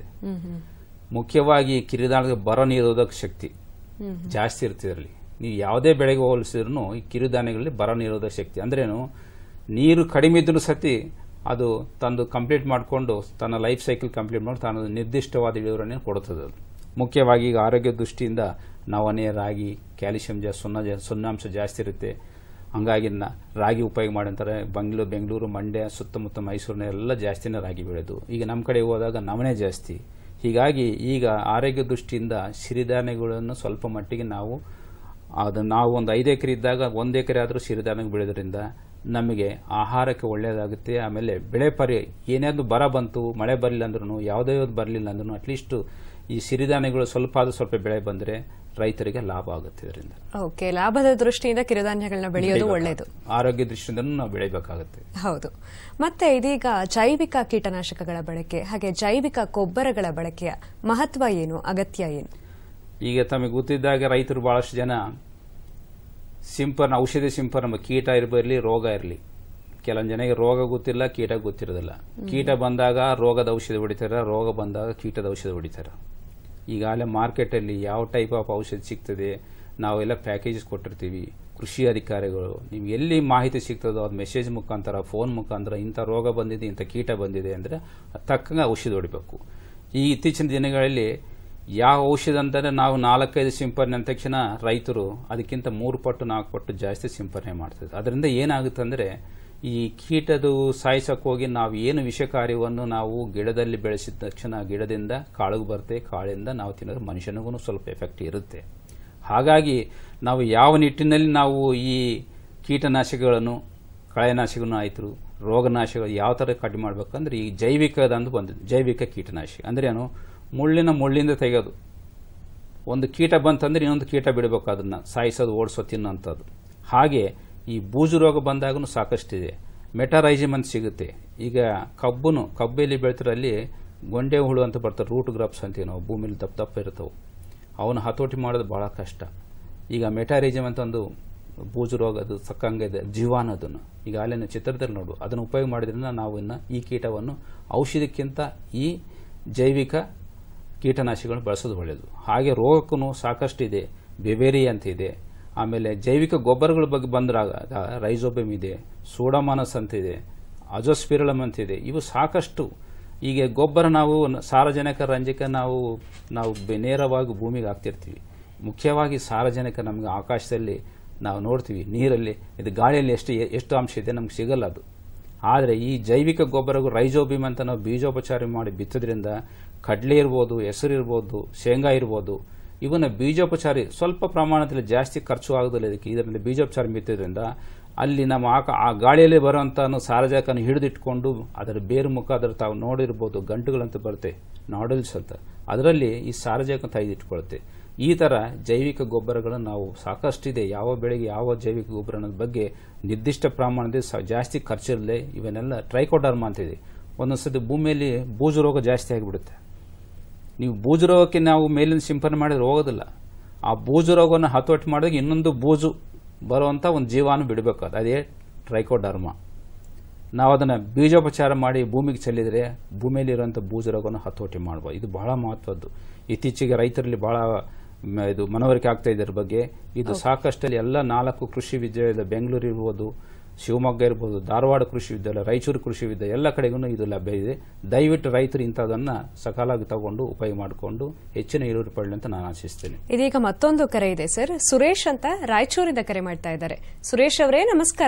ಮುಖ್ಯವಾಗಿ ಕಿರುಧಾನ್ಯದ ಬರ ನಿರೋಧಕ ಶಕ್ತಿ ಜಾಸ್ತಿ ಇರ್ತದೆ ಇದರಲ್ಲಿ ನೀವು ಯಾವುದೇ ಬೆಳೆಗೆ ಹೋಲಿಸಿದ್ರು ಈ ಕಿರುಧಾನ್ಯಗಳಲ್ಲಿ ಬರ ನಿರೋಧಕ ಶಕ್ತಿ ಅಂದ್ರೇನು ನೀರು ಕಡಿಮೆ ಇದ್ರೂ ಸತಿ ಅದು ತಂದು ಕಂಪ್ಲೀಟ್ ಮಾಡಿಕೊಂಡು ತನ್ನ ಲೈಫ್ ಸೈಕಲ್ ಕಂಪ್ಲೀಟ್ ಮಾಡಿ ತಾನು ನಿರ್ದಿಷ್ಟವಾದ ಇಳುವರಿಯನ್ನು ಕೊಡುತ್ತದೆ ಅದು ಮುಖ್ಯವಾಗಿ ಈಗ ಆರೋಗ್ಯ ದೃಷ್ಟಿಯಿಂದ ನವಣೆ ರಾಗಿ ಕ್ಯಾಲ್ಸಿಯಂ ಜಾಸ್ತಿ ಸುಣ್ಣ ಜಾ- ಸುಣ್ಣಾಂಶ ಜಾಸ್ತಿ ಇರುತ್ತೆ ಹಂಗಾಗಿ ನ- ರಾಗಿ ಉಪಯೋಗ ಮಾಡಂತಾರೆ ಬೆಂಗಳೂರು ಬೆಂಗಳೂರು ಮಂಡ್ಯ ಸುತ್ತಮುತ್ತ ಮೈಸೂರಿನ ಎಲ್ಲ ಜಾಸ್ತಿನೇ ರಾಗಿ ಬೆಳೆದು ಈಗ ನಮ್ಮ ಕಡೆ ಹೋದಾಗ ನವಣೆ ಜಾಸ್ತಿ ಹೀಗಾಗಿ ಈಗ ಆರೋಗ್ಯ ದೃಷ್ಟಿಯಿಂದ ಸಿರಿಧಾನ್ಯಗಳನ್ನು ಸ್ವಲ್ಪ ಮಟ್ಟಿಗೆ ನಾವು ಅದನ್ನು ನಾವು ಒಂದು ಐದು ಎಕರೆ ಇದ್ದಾಗ ಒಂದು ಎಕರೆ ಆದರೂ ಸಿರಿಧಾನ್ಯ ಬೆಳೆದ್ರಿಂದ ನಮಗೆ ಆಹಾರಕ್ಕೆ ಒಳ್ಳೆಯದಾಗುತ್ತೆ ಆಮೇಲೆ ಬೆಳೆ ಪರಿ ಏನಾದ್ರು ಬರ ಬಂತು ಮಳೆ ಬರಲಿಲ್ಲ ಅಂದ್ರೂ ಯಾವುದೇ ಒಂದು ಬರಲಿಲ್ಲ ಅಂದ್ರೂ ಅಟ್ಲೀಸ್ಟ್ ಈ ಸಿರಿಧಾನ್ಯಗಳು ಸ್ವಲ್ಪ ಆದ್ರೂ ಸ್ವಲ್ಪ ಬೆಳೆ ಬಂದರೆ ರೈತರಿಗೆ ಲಾಭ ಆಗುತ್ತೆ ಇದರಿಂದ ಓಕೆ ಲಾಭದ ದೃಷ್ಟಿಯಿಂದ ಕಿರುಧಾನ್ಯಗಳನ್ನ ಬೆಳೆಯೋದು ಒಳ್ಳೆಯದು ಆರೋಗ್ಯ ದೃಷ್ಟಿಯಿಂದ ನಾವು ಬೆಳಿಬೇಕಾಗುತ್ತೆ ಹೌದು ಮತ್ತೆ ಇದೀಗ ಜೈವಿಕ ಕೀಟನಾಶಕಗಳ ಬಳಕೆ ಹಾಗೆ ಜೈವಿಕ ಗೊಬ್ಬರಗಳ ಬಳಕೆಯ ಮಹತ್ವ ಏನು ಅಗತ್ಯ ಏನು ಈಗ ತಮಗೆ ಗೊತ್ತಿದ್ದಾಗ ರೈತರು ಬಹಳಷ್ಟು ಜನ ಸಿಂಪರ್ನ ಔಷಧಿ ಸಿಂಪರ್ನ ಕೀಟ ಇರಲಿ ರೋಗ ಇರಲಿ ಕೆಲವೊಂದು ಜನಕ್ಕೆ ರೋಗ ಗೊತ್ತಿಲ್ಲ ಕೀಟ ಗೊತ್ತಿರೋದಿಲ್ಲ ಕೀಟ ಬಂದಾಗ ರೋಗದ ಔಷಧಿ ಹೊಡಿತಾರೆ ರೋಗ ಬಂದಾಗ ಕೀಟದ ಔಷಧಿ ಹೊಡಿತಾರೆ ಈಗಾಗಲೇ ಮಾರ್ಕೆಟಲ್ಲಿ ಯಾವ ಟೈಪ್ ಆಫ್ ಔಷಧಿ ಸಿಗ್ತದೆ ನಾವೆಲ್ಲ ಪ್ಯಾಕೇಜಸ್ ಕೊಟ್ಟಿರ್ತೀವಿ ಕೃಷಿ ಅಧಿಕಾರಿಗಳು ನಿಮ್ಗೆ ಎಲ್ಲಿ ಮಾಹಿತಿ ಸಿಗ್ತದೋ ಅದು ಮೆಸೇಜ್ ಮುಖಾಂತರ ಫೋನ್ ಮುಖಾಂತರ ಇಂಥ ರೋಗ ಬಂದಿದೆ ಇಂಥ ಕೀಟ ಬಂದಿದೆ ಅಂದರೆ ತಕ್ಕಂಗೆ ಔಷಧಿ ಹೊಡಿಬೇಕು ಈ ಇತ್ತೀಚಿನ ದಿನಗಳಲ್ಲಿ ಯಾವ ಔಷಧ ಅಂತಂದ್ರೆ ನಾವು ನಾಲ್ಕೈದು ಸಿಂಪರಣೆ ಅಂದ ತಕ್ಷಣ ರೈತರು ಅದಕ್ಕಿಂತ ಮೂರು ಪಟ್ಟು ನಾಲ್ಕು ಪಟ್ಟು ಜಾಸ್ತಿ ಸಿಂಪರಣೆ ಮಾಡ್ತಾರೆ ಅದರಿಂದ ಏನಾಗುತ್ತೆ ಅಂದರೆ ಈ ಕೀಟದು ಸಾಯಿಸಕ್ಕೆ ಹೋಗಿ ನಾವು ಏನು ವಿಷಕಾರ್ಯವನ್ನು ನಾವು ಗಿಡದಲ್ಲಿ ಬೆಳೆಸಿದ ತಕ್ಷಣ ಗಿಡದಿಂದ ಕಾಳಿಗೆ ಬರುತ್ತೆ ಕಾಳಿಂದ ನಾವು ತಿನ್ನೋದು ಮನುಷ್ಯನಿಗೂ ಸ್ವಲ್ಪ ಎಫೆಕ್ಟ್ ಇರುತ್ತೆ ಹಾಗಾಗಿ ನಾವು ಯಾವ ನಿಟ್ಟಿನಲ್ಲಿ ನಾವು ಈ ಕೀಟನಾಶಕಗಳನ್ನು ಕಳೆನಾಶಕಗಳನ್ನು ಆಯಿತು ರೋಗನಾಶಕಗಳು ಯಾವ ಥರ ಕಡಿಮೆ ಮಾಡಬೇಕಂದ್ರೆ ಈ ಜೈವಿಕದಂದು ಬಂದಿದೆ ಜೈವಿಕ ಕೀಟನಾಶಕ ಅಂದ್ರೆ ಏನು ಮುಳ್ಳಿನ ಮುಳ್ಳಿಂದ ತೆಗೆಯೋದು ಒಂದು ಕೀಟ ಬಂತಂದ್ರೆ ಇನ್ನೊಂದು ಕೀಟ ಬಿಡಬೇಕು ಅದನ್ನ ಸಾಯಿಸೋದು ಓಡಿಸೋದು ತಿನ್ನೋಂಥದ್ದು ಹಾಗೆ ಈ ಬೂಜು ರೋಗ ಬಂದಾಗೂ ಸಾಕಷ್ಟಿದೆ ಮೆಟರೈಜಿಮ್ ಅಂತ ಸಿಗುತ್ತೆ ಈಗ ಕಬ್ಬುನು ಕಬ್ಬಲ್ಲಿ ಬೆಳಿತಾರಲ್ಲಿ ಗೊಂಡೆ ಹುಳು ಅಂತ ಬರ್ತಾರೆ ರೂಟ್ ಗ್ರಾಪ್ಸ್ ಅಂತೀವಿ ನಾವು ಭೂಮಿಲಿ ದಪ್ಪ ದಪ್ಪ ಇರ್ತವೆ ಅವನ್ನ ಹತೋಟಿ ಮಾಡೋದು ಬಹಳ ಕಷ್ಟ ಈಗ ಮೆಟಾರಿಜಮ್ ಅಂತ ಒಂದು ಬೂಜು ರೋಗ ಅದು ಸಕ್ಕಂಗಿದೆ ಜೀವಾಣು ಅದನ್ನು ಈಗ ಅಲ್ಲಿನ ಚಿತ್ರದಲ್ಲಿ ನೋಡು ಅದನ್ನು ಉಪಯೋಗ ಮಾಡಿದ್ರಿಂದ ನಾವು ಇನ್ನು ಈ ಕೀಟವನ್ನು ಔಷಧಕ್ಕಿಂತ ಈ ಜೈವಿಕ ಕೀಟನಾಶಕಗಳನ್ನು ಬಳಸೋದು ಒಳ್ಳೆಯದು ಹಾಗೆ ರೋಗಕ್ಕೂ ಸಾಕಷ್ಟಿದೆ ಬೆವೇರಿ ಅಂತ ಇದೆ ಆಮೇಲೆ ಜೈವಿಕ ಗೊಬ್ಬರಗಳ ಬಗ್ಗೆ ಬಂದಾಗ ರೈಸೋಬೆಮ್ ಇದೆ ಸೋಡಮಾನಸ್ ಅಂತಿದೆ ಅಜೋಸ್ಪಿರಳಮ್ ಅಂತಿದೆ ಇವು ಸಾಕಷ್ಟು ಈಗ ಗೊಬ್ಬರ ನಾವು ನ- ಸಾರಜನಕ ರಂಜಕ ನಾವು ನಾವು ಬೆ- ನೇರವಾಗಿ ಭೂಮಿಗೆ ಹಾಕ್ತಿರ್ತೀವಿ ಮುಖ್ಯವಾಗಿ ಸಾರಜನಕ ನಮಗೆ ಆಕಾಶದಲ್ಲಿ ನಾವು ನೋಡ್ತೀವಿ ನೀರಲ್ಲಿ ಇದು ಗಾಳಿಯಲ್ಲಿ ಎಷ್ಟು ಎಷ್ಟು ಅಂಶ ಇದೆ ನಮ್ಗೆ ಸಿಗಲ್ಲ ಅದು ಆದರೆ ಈ ಜೈವಿಕ ಗೊಬ್ಬರಗಳು ರೈಜೋಬಿಮ್ ಅಂತ ನಾವು ಬೀಜೋಪಚಾರ ಮಾಡಿ ಬಿತ್ತೋದ್ರಿಂದ ಕಡಲೆ ಇರ್ಬೋದು ಹೆಸರು ಇರ್ಬೋದು ಶೇಂಗಾ ಇರ್ಬೋದು ಇವನ್ನ ಬೀಜೋಪಚಾರಿ ಸ್ವಲ್ಪ ಪ್ರಮಾಣದಲ್ಲಿ ಜಾಸ್ತಿ ಖರ್ಚು ಆಗೋದಿಲ್ಲ ಇದಕ್ಕೆ ಇದರಲ್ಲಿ ಬೀಜೋಪಚಾರ ಬಿತ್ತೋದ್ರಿಂದ ಅಲ್ಲಿ ನಮ್ಮ ಆಕ ಆ ಗಾಳಿಯಲ್ಲಿ ಬರುವಂಥ ಸಾರಜನಕನ ಹಿಡಿದಿಟ್ಕೊಂಡು ಅದರ ಬೇರು ಮುಖ ಅದರ ತಾವು ನೋಡಿರ್ಬೋದು ಗಂಟುಗಳಂತ ಬರುತ್ತೆ ನಾಡಲ್ಸ್ ಅಂತ ಅದರಲ್ಲಿ ಈ ಸಾರಜನಕ ತೆಗೆದಿಟ್ಕೊಳುತ್ತೆ ಈ ಥರ ಜೈವಿಕ ಗೊಬ್ಬರಗಳನ್ನು ನಾವು ಸಾಕಷ್ಟಿದೆ ಯಾವ ಬೆಳೆಗೆ ಯಾವ ಜೈವಿಕ ಗೊಬ್ಬರ ಅನ್ನೋದ್ರ ಬಗ್ಗೆ ನಿರ್ದಿಷ್ಟ ಪ್ರಮಾಣದಲ್ಲಿ ಸ- ಜಾಸ್ತಿ ಖರ್ಚಿರಲಿ ಇವನ್ನೆಲ್ಲ ಟ್ರೈಕೋಡರ್ಮ ಅಂತಿದೆ ಒಂದೊಂದ್ಸತಿ ಭೂಮಿಯಲ್ಲಿ ಬೂಜು ರೋಗ ಜಾಸ್ತಿ ಆಗಿಬಿಡುತ್ತೆ ನೀವು ಬೂಜು ರೋಗಕ್ಕೆ ನಾವು ಮೇಲಿನ ಸಿಂಪರಣೆ ಮಾಡಿದ್ರೆ ಹೋಗೋದಿಲ್ಲ ಆ ಬೂಜು ರೋಗವನ್ನು ಹತೋಟಿ ಮಾಡಿದಾಗ ಇನ್ನೊಂದು ಬೂಜು ಬರುವಂಥ ಒಂದು ಜೀವಾಣು ಬಿಡಬೇಕು ಅದು ಅದೇ ಟ್ರೈಕೋಡರ್ಮ ನಾವು ಅದನ್ನು ಬೀಜೋಪಚಾರ ಮಾಡಿ ಭೂಮಿಗೆ ಚೆಲ್ಲಿದರೆ ಭೂಮಿಯಲ್ಲಿರುವಂಥ ಬೂಜು ರೋಗವನ್ನು ಹತೋಟಿ ಮಾಡ್ಬೋದು ಇದು ಬಹಳ ಮಹತ್ವದ್ದು ಇತ್ತೀಚೆಗೆ ರೈತರಲ್ಲಿ ಬಹಳ ಮ- ಇದು ಮನವರಿಕೆ ಆಗ್ತಾ ಇದೆ ಇದ್ರ ಬಗ್ಗೆ ಇದು ಸಾಕಷ್ಟಲ್ಲಿ ಎಲ್ಲ ನಾಲ್ಕು ಕೃಷಿ ವಿದ್ಯಾಲಯ ಬೆಂಗಳೂರು ಇರ್ಬೋದು ಶಿವಮೊಗ್ಗ ಇರ್ಬೋದು ಧಾರವಾಡ ಕೃಷಿ ವಿದ್ಯಾಲಯ ರಾಯಚೂರು ಕೃಷಿ ವಿದ್ಯಾಲಯ ಎಲ್ಲ ಕಡೆಗೂ ಇದು ಲಭ್ಯ ಇದೆ ದಯವಿಟ್ಟು ರೈತರು ಇಂಥದನ್ನು ಸಕಾಲಾಗಿ ತಗೊಂಡು ಉಪಯೋಗ ಮಾಡಿಕೊಂಡು ಹೆಚ್ಚಿನ ಇಳುವರಿ ಪಡಲಿ ಅಂತ ನಾನು ಆಶಿಸ್ತೇನೆ ಇದೀಗ ಮತ್ತೊಂದು ಕರೆ ಇದೆ ಸರ್ ಸುರೇಶ್ ಅಂತ ರಾಯಚೂರಿಂದ ಕರೆ ಮಾಡ್ತಾ ಇದ್ದಾರೆ ಸುರೇಶ್ ಅವರೇ ನಮಸ್ಕಾರ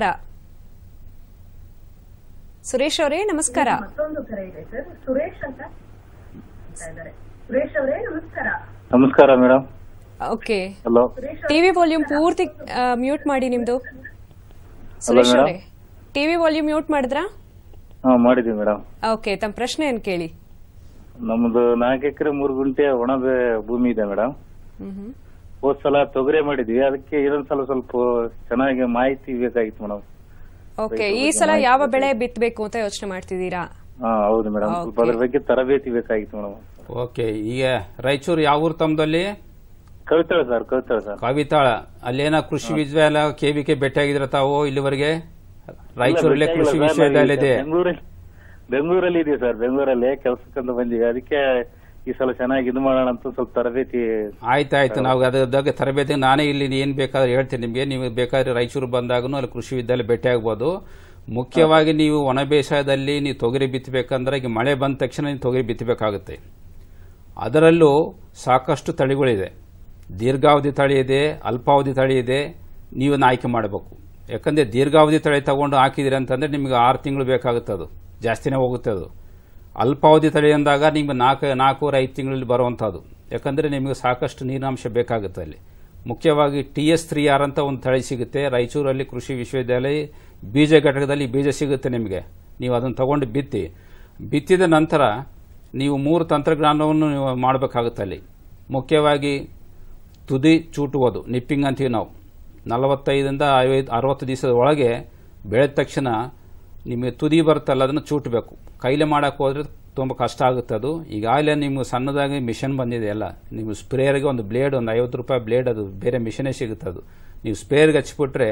ಸುರೇಶ್ ಅವರೇ ನಮಸ್ಕಾರ ಮತ್ತೊಂದು ಕರೆ ಇದೆ ಸರ್ ಸುರೇಶ್ ಅಂತ ಹೇಳ್ತಾ ಇದ್ದಾರೆ ಸುರೇಶ್ ಅವರೇ ನಮಸ್ಕಾರ ನಮಸ್ಕಾರ madam okay hello TV volume ಪೂರ್ತಿ ಮ್ಯೂಟ್ ಮಾಡಿ ನಿಮ್ದು ಸುರೇಶ್ madam. ಅವರೇ ಟಿವಿ ವಾಲ್ಯೂಮ್ ಮ್ಯೂಟ್ ಮಾಡಿದ್ರಾ ಹಾ ಮಾಡಿದೀವಿ ಮೇಡಮ್ ಓಕೆ ತಮ್ಮ ಪ್ರಶ್ನೆ ಏನ್ ಕೇಳಿ ನಮ್ದು ನಾಲ್ಕು ಎಕರೆ ಮೂರು ಗುಂಟೆ ಒಣ ಬೆ- ಭೂಮಿ ಇದೆ ಮೇಡಮ್ ಮ್ಹೂ. ಹೋದ್ ಸಲ ತೊಗರಿ ಮಾಡಿದ್ವಿ ಅದಕ್ಕೆ ಇದೊಂದ್ಸಲ ಸ್ವಲ್ಪ ಚೆನ್ನಾಗಿ ಮಾಹಿತಿ ಬೇಕಾಗಿತ್ತು ಮೇಡಮ್ ಓಕೆ ಈ ಸಲ ಯಾವ ಬೆಳೆ ಬಿತ್ತಬೇಕು ಅಂತ ಯೋಚನೆ ಮಾಡ್ತಿದ್ದೀರಾ ಹಾ ಹೌದು ಮೇಡಮ್ ಸ್ವಲ್ಪ ಅದ್ರ ಬಗ್ಗೆ ತರಬೇತಿ ಬೇಕಾಗಿತ್ತು ಮೇಡಮ್ ಓಕೆ ಈಗ ರಾಯಚೂರು ಯಾವ ಊರು ತಮ್ಮದಲ್ಲಿ ಕವಿತಾಳ ಸರ್ ಕವಿತಾಳ ಸರ್ ಕವಿತಾಳ ಅಲ್ಲೇನ ಕೃಷಿ ವಿಶ್ವವಿದ್ಯಾಲಯ ಕೆ ವಿ ಕೆ ಭೇಟಿಯಾಗಿದ್ರ ತಾವು ಇಲ್ಲಿವರೆಗೆ ರಾಯಚೂರಲ್ಲೇ ಕೃಷಿ ವಿಶ್ವವಿದ್ಯಾಲಯ ಇದೆ ಬೆಂಗಳೂರಲ್ಲಿ ಬೆಂಗಳೂರಲ್ಲಿ ಇದೆ ಸರ್ ಬೆಂಗಳೂರಲ್ಲಿ ಕೆಲ್ಸಕ್ಕಂತ ಬಂದಿವಿ ಅದಕ್ಕೆ ಈ ಸಲ ಚೆನ್ನಾಗಿ ಇದು ಮಾಡೋಣ ಅಂತ ಸ್ವಲ್ಪ ತರಬೇತಿ ಆಯ್ತಾಯ್ತು ನಾವು ಅದ್ರ ಬಗ್ಗೆ ತರಬೇತಿ ನಾನೇ ಇಲ್ಲಿ ಏನ್ ಬೇಕಾದ್ರೆ ಹೇಳ್ತೀನಿ ನಿಮಗೆ ನೀವು ಬೇಕಾದ್ರೆ ರಾಯಚೂರು ಬಂದಾಗೂ ಅಲ್ಲಿ ಕೃಷಿ ವಿದ್ಯಾಲಯ ಭೇಟಿ ಆಗ್ಬೋದು ಮುಖ್ಯವಾಗಿ ನೀವು ಒಣ ಬೇಸಾಯದಲ್ಲಿ ನೀವು ತೊಗರಿ ಬಿತ್ತಬೇಕಂದ್ರೆ ಈಗ ಮಳೆ ಬಂದ ತಕ್ಷಣ ನೀವು ತೊಗರಿ ಬಿತ್ತಬೇಕಾಗುತ್ತೆ ಅದರಲ್ಲೂ ಸಾಕಷ್ಟು ತಳಿಗಳಿದೆ ದೀರ್ಘಾವಧಿ ತಳಿ ಇದೆ ಅಲ್ಪಾವಧಿ ತಳಿ ಇದೆ ನೀವನ್ನ ಆಯ್ಕೆ ಮಾಡಬೇಕು ಯಾಕಂದ್ರೆ ದೀರ್ಘಾವಧಿ ತಳಿ ತಗೊಂಡು ಹಾಕಿದಿರಿ ಅಂತಂದ್ರೆ ನಿಮಗೆ ಆರು ತಿಂಗಳು ಬೇಕಾಗುತ್ತೆ ಅದು ಜಾಸ್ತಿನೇ ಹೋಗುತ್ತೆ ಅದು ಅಲ್ಪಾವಧಿ ತಳಿ ಅಂದಾಗ ನಿಮ್ಗೆ ನಾಲ್ಕು ನಾಲ್ಕೂವರೆ ಐದು ತಿಂಗಳಲ್ಲಿ ಬರುವಂಥದ್ದು ಯಾಕಂದ್ರೆ ನಿಮಗೆ ಸಾಕಷ್ಟು ನೀರಿನಾಂಶ ಬೇಕಾಗುತ್ತೆ ಅಲ್ಲಿ ಮುಖ್ಯವಾಗಿ ಟಿ ಎಸ್ ತ್ರೀ ಆರ್ ಅಂತ ಒಂದು ತಳಿ ಸಿಗುತ್ತೆ ರಾಯಚೂರಲ್ಲಿ ಕೃಷಿ ವಿಶ್ವವಿದ್ಯಾಲಯ ಬೀಜ ಘಟಕದಲ್ಲಿ ಬೀಜ ಸಿಗುತ್ತೆ ನಿಮಗೆ ನೀವು ಅದನ್ನು ತಗೊಂಡು ಬಿತ್ತಿ ಬಿತ್ತಿದ ನಂತರ ನೀವು ಮೂರು ತಂತ್ರಜ್ಞಾನವನ್ನು ನೀವು ಮಾಡಬೇಕಾಗುತ್ತೆ ಅಲ್ಲಿ ಮುಖ್ಯವಾಗಿ ತುದಿ ಚೂಟುವುದು ನಿಪ್ಪಿಂಗ್ ಅಂತೀವಿ ನಾವು ನಲವತ್ತೈದರಿಂದ ಐವತ್ತು ಅರವತ್ತು ದಿವಸದ ಒಳಗೆ ಬೆಳೆದ ತಕ್ಷಣ ನಿಮಗೆ ತುದಿ ಬರುತ್ತಲ್ಲ ಅದನ್ನು ಚೂಟಬೇಕು ಕೈಲೇ ಮಾಡಕ್ಕೆ ಹೋದ್ರೆ ತುಂಬ ಕಷ್ಟ ಆಗುತ್ತೆ ಅದು ಈಗಾಗಲೇ ನಿಮ್ಗೆ ಸಣ್ಣದಾಗಿ ಮಿಷನ್ ಬಂದಿದೆ ಎಲ್ಲ ನೀವು ಸ್ಪ್ರೇಯರ್ಗೆ ಒಂದು ಬ್ಲೇಡ್ ಒಂದು ಐವತ್ತು ರೂಪಾಯಿ ಬ್ಲೇಡ್ ಅದು ಬೇರೆ ಮಿಷನೇ ಸಿಗುತ್ತೆ ಅದು ನೀವು ಸ್ಪ್ರೇಯರ್ಗೆ ಹಚ್ಬಿಟ್ರೆ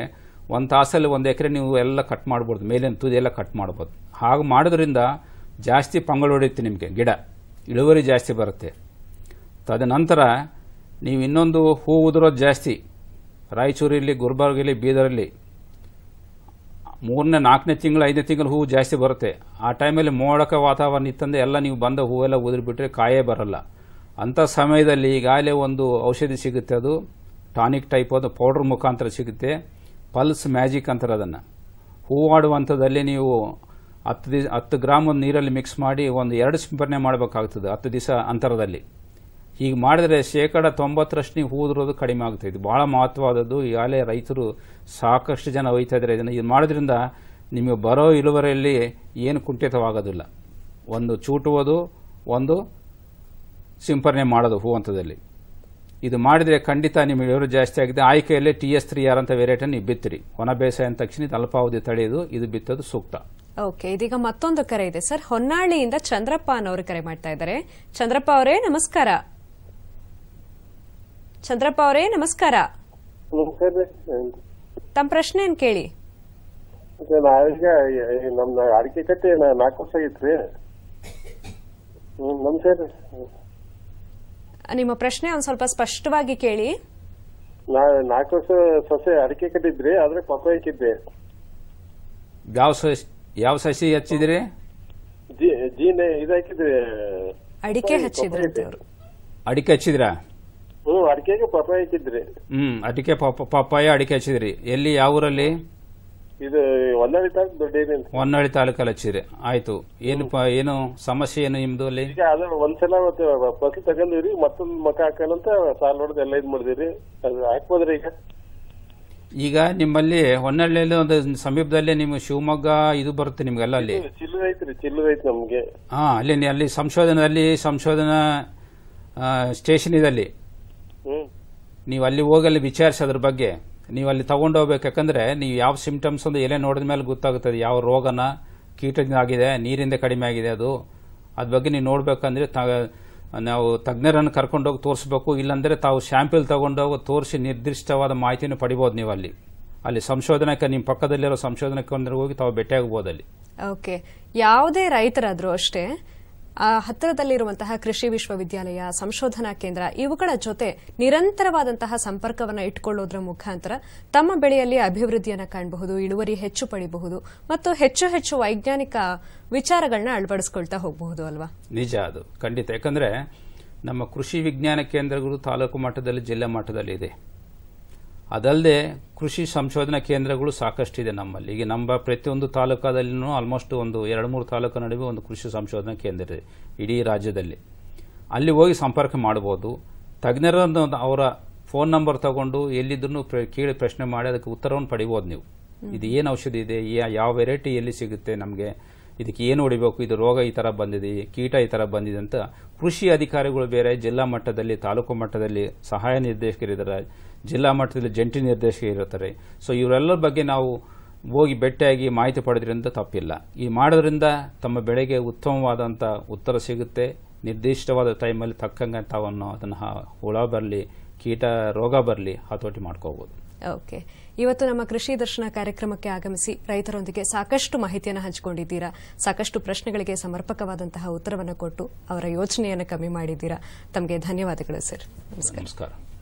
ಒಂದು ತಾಸಲ್ಲಿ ಒಂದು ಎಕರೆ ನೀವು ಎಲ್ಲ ಕಟ್ ಮಾಡ್ಬೋದು ಮೇಲಿನ ತುದಿ ಎಲ್ಲ ಕಟ್ ಮಾಡ್ಬೋದು ಹಾಗೆ ಮಾಡೋದ್ರಿಂದ ಜಾಸ್ತಿ ಪಂಗಳು ಹೊಡೆಯುತ್ತೆ ನಿಮಗೆ ಗಿಡ ಇಳುವರಿ ಜಾಸ್ತಿ ಬರುತ್ತೆ ತದನಂತರ ನೀವು ಇನ್ನೊಂದು ಹೂ ಉದುರೋದು ಜಾಸ್ತಿ ರಾಯಚೂರಲ್ಲಿ ಗುಲ್ಬರ್ಗಲ್ಲಿ ಬೀದರಲ್ಲಿ ಮೂರನೇ ನಾಲ್ಕನೇ ತಿಂಗಳು ಐದನೇ ತಿಂಗಳು ಹೂವು ಜಾಸ್ತಿ ಬರುತ್ತೆ ಆ ಟೈಮಲ್ಲಿ ಮೋಡಕ ವಾತಾವರಣ ಇತ್ತಂದ್ರೆ ಎಲ್ಲ ನೀವು ಬಂದ ಹೂವೆಲ್ಲ ಉದುರಿಬಿಟ್ರೆ ಕಾಯೇ ಬರಲ್ಲ ಅಂಥ ಸಮಯದಲ್ಲಿ ಈಗಾಗಲೇ ಒಂದು ಔಷಧಿ ಸಿಗುತ್ತೆ ಅದು ಟಾನಿಕ್ ಟೈಪ್ ಅದು ಪೌಡರ್ ಮುಖಾಂತರ ಸಿಗುತ್ತೆ ಪಲ್ಸ್ ಮ್ಯಾಜಿಕ್ ಅಂತಾರೆ ಅದನ್ನು ಹೂವಾಡುವಂಥದ್ದಲ್ಲಿ ನೀವು ಹತ್ತು ದಿವಸ ಹತ್ತು ಗ್ರಾಮ್ ಒಂದು ನೀರಲ್ಲಿ ಮಿಕ್ಸ್ ಮಾಡಿ ಒಂದು ಎರಡು ಸಿಂಪರಣೆ ಮಾಡಬೇಕಾಗ್ತದೆ ಹತ್ತು ದಿವಸ ಅಂತರದಲ್ಲಿ ಹೀಗೆ ಮಾಡಿದ್ರೆ ಶೇಕಡ ತೊಂಬತ್ತರಷ್ಟು ನೀವು ಹೂದಿರೋದು ಕಡಿಮೆ ಆಗುತ್ತೆ ಇದು ಬಹಳ ಮಹತ್ವವಾದದ್ದು ಈಗಾಗಲೇ ರೈತರು ಸಾಕಷ್ಟು ಜನ ಒಯ್ತಾ ಇದ್ದಾರೆ ಇದನ್ನು ಇದು ಮಾಡೋದ್ರಿಂದ ನಿಮಗೆ ಬರೋ ಇಳುವರಿಯಲ್ಲಿ ಏನು ಕುಂಠಿತವಾಗೋದಿಲ್ಲ ಒಂದು ಚೂಟುವುದು ಒಂದು ಸಿಂಪರಣೆ ಮಾಡೋದು ಹೂ ಹಂತದಲ್ಲಿ ಇದು ಮಾಡಿದರೆ ಖಂಡಿತ ನಿಮ್ಮ ಇಳುವರಿ ಜಾಸ್ತಿ ಆಗಿದೆ ಆಯ್ಕೆಯಲ್ಲಿ ಟಿ ಎಸ್ ತ್ರೀ ಆರ್ ಅಂತ ವೇರಿಯೇಟನ್ನು ನೀವು ಬಿತ್ತಿರಿ ಒಣ ಬೇಸಾಯ ಅಂದ ತಕ್ಷಣ ಇದು ಅಲ್ಪಾವಧಿ ತಡೆಯೋದು ಇದು ಬಿತ್ತೋದು ಸೂಕ್ತ ಓಕೆ ಇದೀಗ ಮತ್ತೊಂದು ಕರೆ ಇದೆ ಸರ್ ಹೊನ್ನಾಳಿಯಿಂದ ಚಂದ್ರಪ್ಪ ಅನ್ನೋರು ಕರೆ ಮಾಡ್ತಾ ಇದ್ದಾರೆ ಚಂದ್ರಪ್ಪ ಅವರೇ ನಮಸ್ಕಾರ ಚಂದ್ರಪ್ಪ ಅವರೇ ನಮಸ್ಕಾರ ನಮಸ್ಕಾರ ರೀ ತಮ್ಮ ಪ್ರಶ್ನೆ ಏನ್ ಕೇಳಿ ಇದು ನಾವೀಗ ನಮ್ದು ಅಡಿಕೆ ಕಟ್ಟಿ ನಾ- ನಾಲ್ಕು ವರ್ಷ ಆಗಿತ್ರಿ ಹ್ಮ್ ನಮಸ್ಕಾರ ರೀ ನಿಮ್ಮ ಪ್ರಶ್ನೆ ಒಂದ್ ಸ್ವಲ್ಪ ಸ್ಪಷ್ಟವಾಗಿ ಕೇಳಿ ನಾ ನಾಲ್ಕು ವರ್ಷ ಸೊಸೆ ಅಡಿಕೆ ಕಟ್ಟಿದ್ರಿ ಆದ್ರೆ ಪಪ್ಪ ಹಾಕಿದ್ದೆ ಯಾವ ಸಸಿ ಯಾವ ಸಸಿ ಹಚ್ಚಿದಿರಿ ಜಿ ಜೀನ್ ಇದು ಹಾಕಿದ್ರಿ ಅಡಿಕೆ ಹಚ್ಚಿದ್ರಂತೆ ಅವರು ಅಡಿಕೆ ಹಚ್ಚಿದ್ರಾ ಹ್ಮ್ ಅಡಿಕೆಗೆ ಪಪ್ಪ ಹಾಕಿದ್ರಿ ಹ್ಮ್ ಅಡಿಕೆ ಪಾಪ ಪಪ್ಪಾಯ ಅಡಿಕೆ ಹಚ್ಚಿದ್ರಿ ಎಲ್ಲಿ ಯಾವ ಊರಲ್ಲಿ ಇದು ಹೊನ್ನಾಳಿ ತಾಕ್ ದೊಡ್ಡ ಏನೇನು ಹೊನ್ನಾಳಿ ತಾಲೂಕಲ್ಲಿ ಹಚ್ಚಿದ್ರಿ ಆಯ್ತು ಏನು ಪ- ಏನು ಸಮಸ್ಯೆ ಏನು ನಿಮ್ದು ಅಲ್ಲಿ ಈಗ ಅದ ಒಂದ್ಸಲ ಮತ್ತೆ ಫಸಲು ತಗೊಂಡಿವ್ರಿ ಮತ್ತೊಂದ್ ಮಕ ಹಾಕೋಣಂತ ಸಾಲ ಹೊಡೆದು ಎಲ್ಲ ಇದ್ ಮಾಡಿದಿರಿ ಅದು ಹಾಕ್ಬೋದ್ರಿ ಈಗ ಈಗ ನಿಮ್ಮಲ್ಲಿ ಹೊನ್ನಳ್ಳಿಯಲ್ಲಿ ಒಂದು ಸಮೀಪದಲ್ಲೇ ನಿಮ್ಮ ಶಿವಮೊಗ್ಗ ಇದು ಬರುತ್ತೆ ನಿಮ್ಗೆಲ್ಲ ಅಲ್ಲಿ ಚಿಲ್ಲರ್ ಐತ್ರಿ ಚಿಲ್ಲರ್ ಐತಿ ನಮ್ಗೆ ಹಾ ಅಲ್ಲಿ ನೀ- ಅಲ್ಲಿ ಸಂಶೋಧನೆಯಲ್ಲಿ ಸಂಶೋಧನಾ ಆ, ಸ್ಟೇಷನ್ ಇದೆ ಅಲ್ಲಿ ಹ್ಮ್ ನೀವು ಅಲ್ಲಿ ಹೋಗಿ ಅಲ್ಲಿ ವಿಚಾರಿಸಿ ಅದ್ರ ಬಗ್ಗೆ ನೀವು ಅಲ್ಲಿ ತಗೊಂಡು ಹೋಗ್ಬೇಕು ಯಾಕಂದ್ರೆ ನೀವು ಯಾವ ಸಿಂಪ್ಟಮ್ಸ್ ಒಂದು ಎಲೆ ನೋಡಿದ ಮೇಲೆ ಗೊತ್ತಾಗುತ್ತದೆ ಯಾವ ರೋಗನ ಕೀಟದಿಂದ ಆಗಿದೆ ನೀರಿಂದ ಕಡಿಮೆ ಆಗಿದೆ ಅದು ಅದ್ರ ಬಗ್ಗೆ ನೀವು ನೋಡ್ಬೇಕಂದ್ರೆ ತ- ನಾವು ತಜ್ಞರನ್ನು ಕರ್ಕೊಂಡೋಗಿ ತೋರಿಸ್ಬೇಕು ಇಲ್ಲಾಂದ್ರೆ ತಾವು ಸ್ಯಾಂಪಲ್ ತಗೊಂಡೋಗಿ ತೋರಿಸಿ ನಿರ್ದಿಷ್ಟವಾದ ಮಾಹಿತಿಯನ್ನು ಪಡಿಬೋದು ನೀವು ಅಲ್ಲಿ ಅಲ್ಲಿ ಸಂಶೋಧನಾ ನಿಮ್ಮ ಪಕ್ಕದಲ್ಲಿರೋ ಸಂಶೋಧನಾ ಕೇಂದ್ರಕ್ಕೆ ಹೋಗಿ ತಾವು ಭೇಟಿಯಾಗಬಹುದು ಅಲ್ಲಿ ಓಕೆ ಯಾವುದೇ ರೈತರಾದ್ರೂ ಅಷ್ಟೇ ಆ ಹತ್ತಿರದಲ್ಲಿರುವಂತಹ ಕೃಷಿ ವಿಶ್ವವಿದ್ಯಾಲಯ ಸಂಶೋಧನಾ ಕೇಂದ್ರ ಇವುಗಳ ಜೊತೆ ನಿರಂತರವಾದಂತಹ ಸಂಪರ್ಕವನ್ನು ಇಟ್ಕೊಳ್ಳೋದ್ರ ಮುಖಾಂತರ ತಮ್ಮ ಬೆಳೆಯಲ್ಲಿ ಅಭಿವೃದ್ಧಿಯನ್ನು ಕಾಣಬಹುದು ಇಳುವರಿ ಹೆಚ್ಚು ಪಡಿಬಹುದು ಮತ್ತು ಹೆಚ್ಚು ಹೆಚ್ಚು ವೈಜ್ಞಾನಿಕ ವಿಚಾರಗಳನ್ನ ಅಳವಡಿಸ್ಕೊಳ್ತಾ ಹೋಗಬಹುದು ಅಲ್ವಾ ನಿಜ ಅದು ಖಂಡಿತ ಯಾಕಂದ್ರೆ ನಮ್ಮ ಕೃಷಿ ವಿಜ್ಞಾನ ಕೇಂದ್ರಗಳು ತಾಲೂಕು ಮಟ್ಟದಲ್ಲಿ ಜಿಲ್ಲಾ ಮಟ್ಟದಲ್ಲಿ ಇದೆ ಅದಲ್ಲದೆ ಕೃಷಿ ಸಂಶೋಧನಾ ಕೇಂದ್ರಗಳು ಸಾಕಷ್ಟಿದೆ ನಮ್ಮಲ್ಲಿ ಈಗ ನಮ್ಮ ಪ್ರತಿಯೊಂದು ತಾಲೂಕಾದಲ್ಲಿನೂ ಆಲ್ಮೋಸ್ಟ್ ಒಂದು ಎರಡು ಮೂರು ತಾಲೂಕು ನಡುವೆ ಒಂದು ಕೃಷಿ ಸಂಶೋಧನಾ ಕೇಂದ್ರ ಇದೆ ಇಡೀ ರಾಜ್ಯದಲ್ಲಿ ಅಲ್ಲಿ ಹೋಗಿ ಸಂಪರ್ಕ ಮಾಡಬಹುದು ತಜ್ಞರನ್ನು ಅವರ ಫೋನ್ ನಂಬರ್ ತಗೊಂಡು ಎಲ್ಲಿದ್ರು ಕೇಳಿ ಪ್ರಶ್ನೆ ಮಾಡಿ ಅದಕ್ಕೆ ಉತ್ತರವನ್ನು ಪಡಿಬೋದು ನೀವು ಇದು ಏನು ಔಷಧಿ ಇದೆ ಯಾ- ಯಾವ ವೆರೈಟಿ ಎಲ್ಲಿ ಸಿಗುತ್ತೆ ನಮಗೆ ಇದಕ್ಕೆ ಏನು ಹೊಡಿಬೇಕು ಇದು ರೋಗ ಈ ತರ ಬಂದಿದೆ ಕೀಟ ಈ ತರ ಬಂದಿದೆ ಅಂತ ಕೃಷಿ ಅಧಿಕಾರಿಗಳು ಬೇರೆ ಜಿಲ್ಲಾ ಮಟ್ಟದಲ್ಲಿ ತಾಲೂಕು ಮಟ್ಟದಲ್ಲಿ ಸಹಾಯ ನಿರ್ದೇಶಕರಿದ್ದಾರೆ ಜಿಲ್ಲಾ ಮಟ್ಟದಲ್ಲಿ ಜಂಟಿ ನಿರ್ದೇಶಕರು ಇರ್ತಾರೆ ಸೊ ಇವರೆಲ್ಲರ ಬಗ್ಗೆ ನಾವು ಹೋಗಿ ಭೇಟಿಯಾಗಿ ಮಾಹಿತಿ ಪಡೆದ್ರಿಂದ ತಪ್ಪಿಲ್ಲ ಈ ಮಾಡೋದ್ರಿಂದ ತಮ್ಮ ಬೆಳೆಗೆ ಉತ್ತಮವಾದಂಥ ಉತ್ತರ ಸಿಗುತ್ತೆ ನಿರ್ದಿಷ್ಟವಾದ ಟೈಮಲ್ಲಿ ತಕ್ಕಂಗೆ ತಾವನ್ನು ಅದನ್ನು ಹುಳ ಬರಲಿ ಕೀಟ ರೋಗ ಬರಲಿ ಹತೋಟಿ ಮಾಡ್ಕೋಬಹುದು ಓಕೆ ಇವತ್ತು ನಮ್ಮ ಕೃಷಿ ದರ್ಶನ ಕಾರ್ಯಕ್ರಮಕ್ಕೆ ಆಗಮಿಸಿ ರೈತರೊಂದಿಗೆ ಸಾಕಷ್ಟು ಮಾಹಿತಿಯನ್ನು ಹಂಚಿಕೊಂಡಿದ್ದೀರಾ ಸಾಕಷ್ಟು ಪ್ರಶ್ನೆಗಳಿಗೆ ಸಮರ್ಪಕವಾದಂತಹ ಉತ್ತರವನ್ನು ಕೊಟ್ಟು ಅವರ ಯೋಚನೆಯನ್ನು ಕಮ್ಮಿ ಮಾಡಿದ್ದೀರಾ ತಮಗೆ ಧನ್ಯವಾದಗಳು ಸರ್ ನಮಸ್ಕಾರ ನಮಸ್ಕಾರ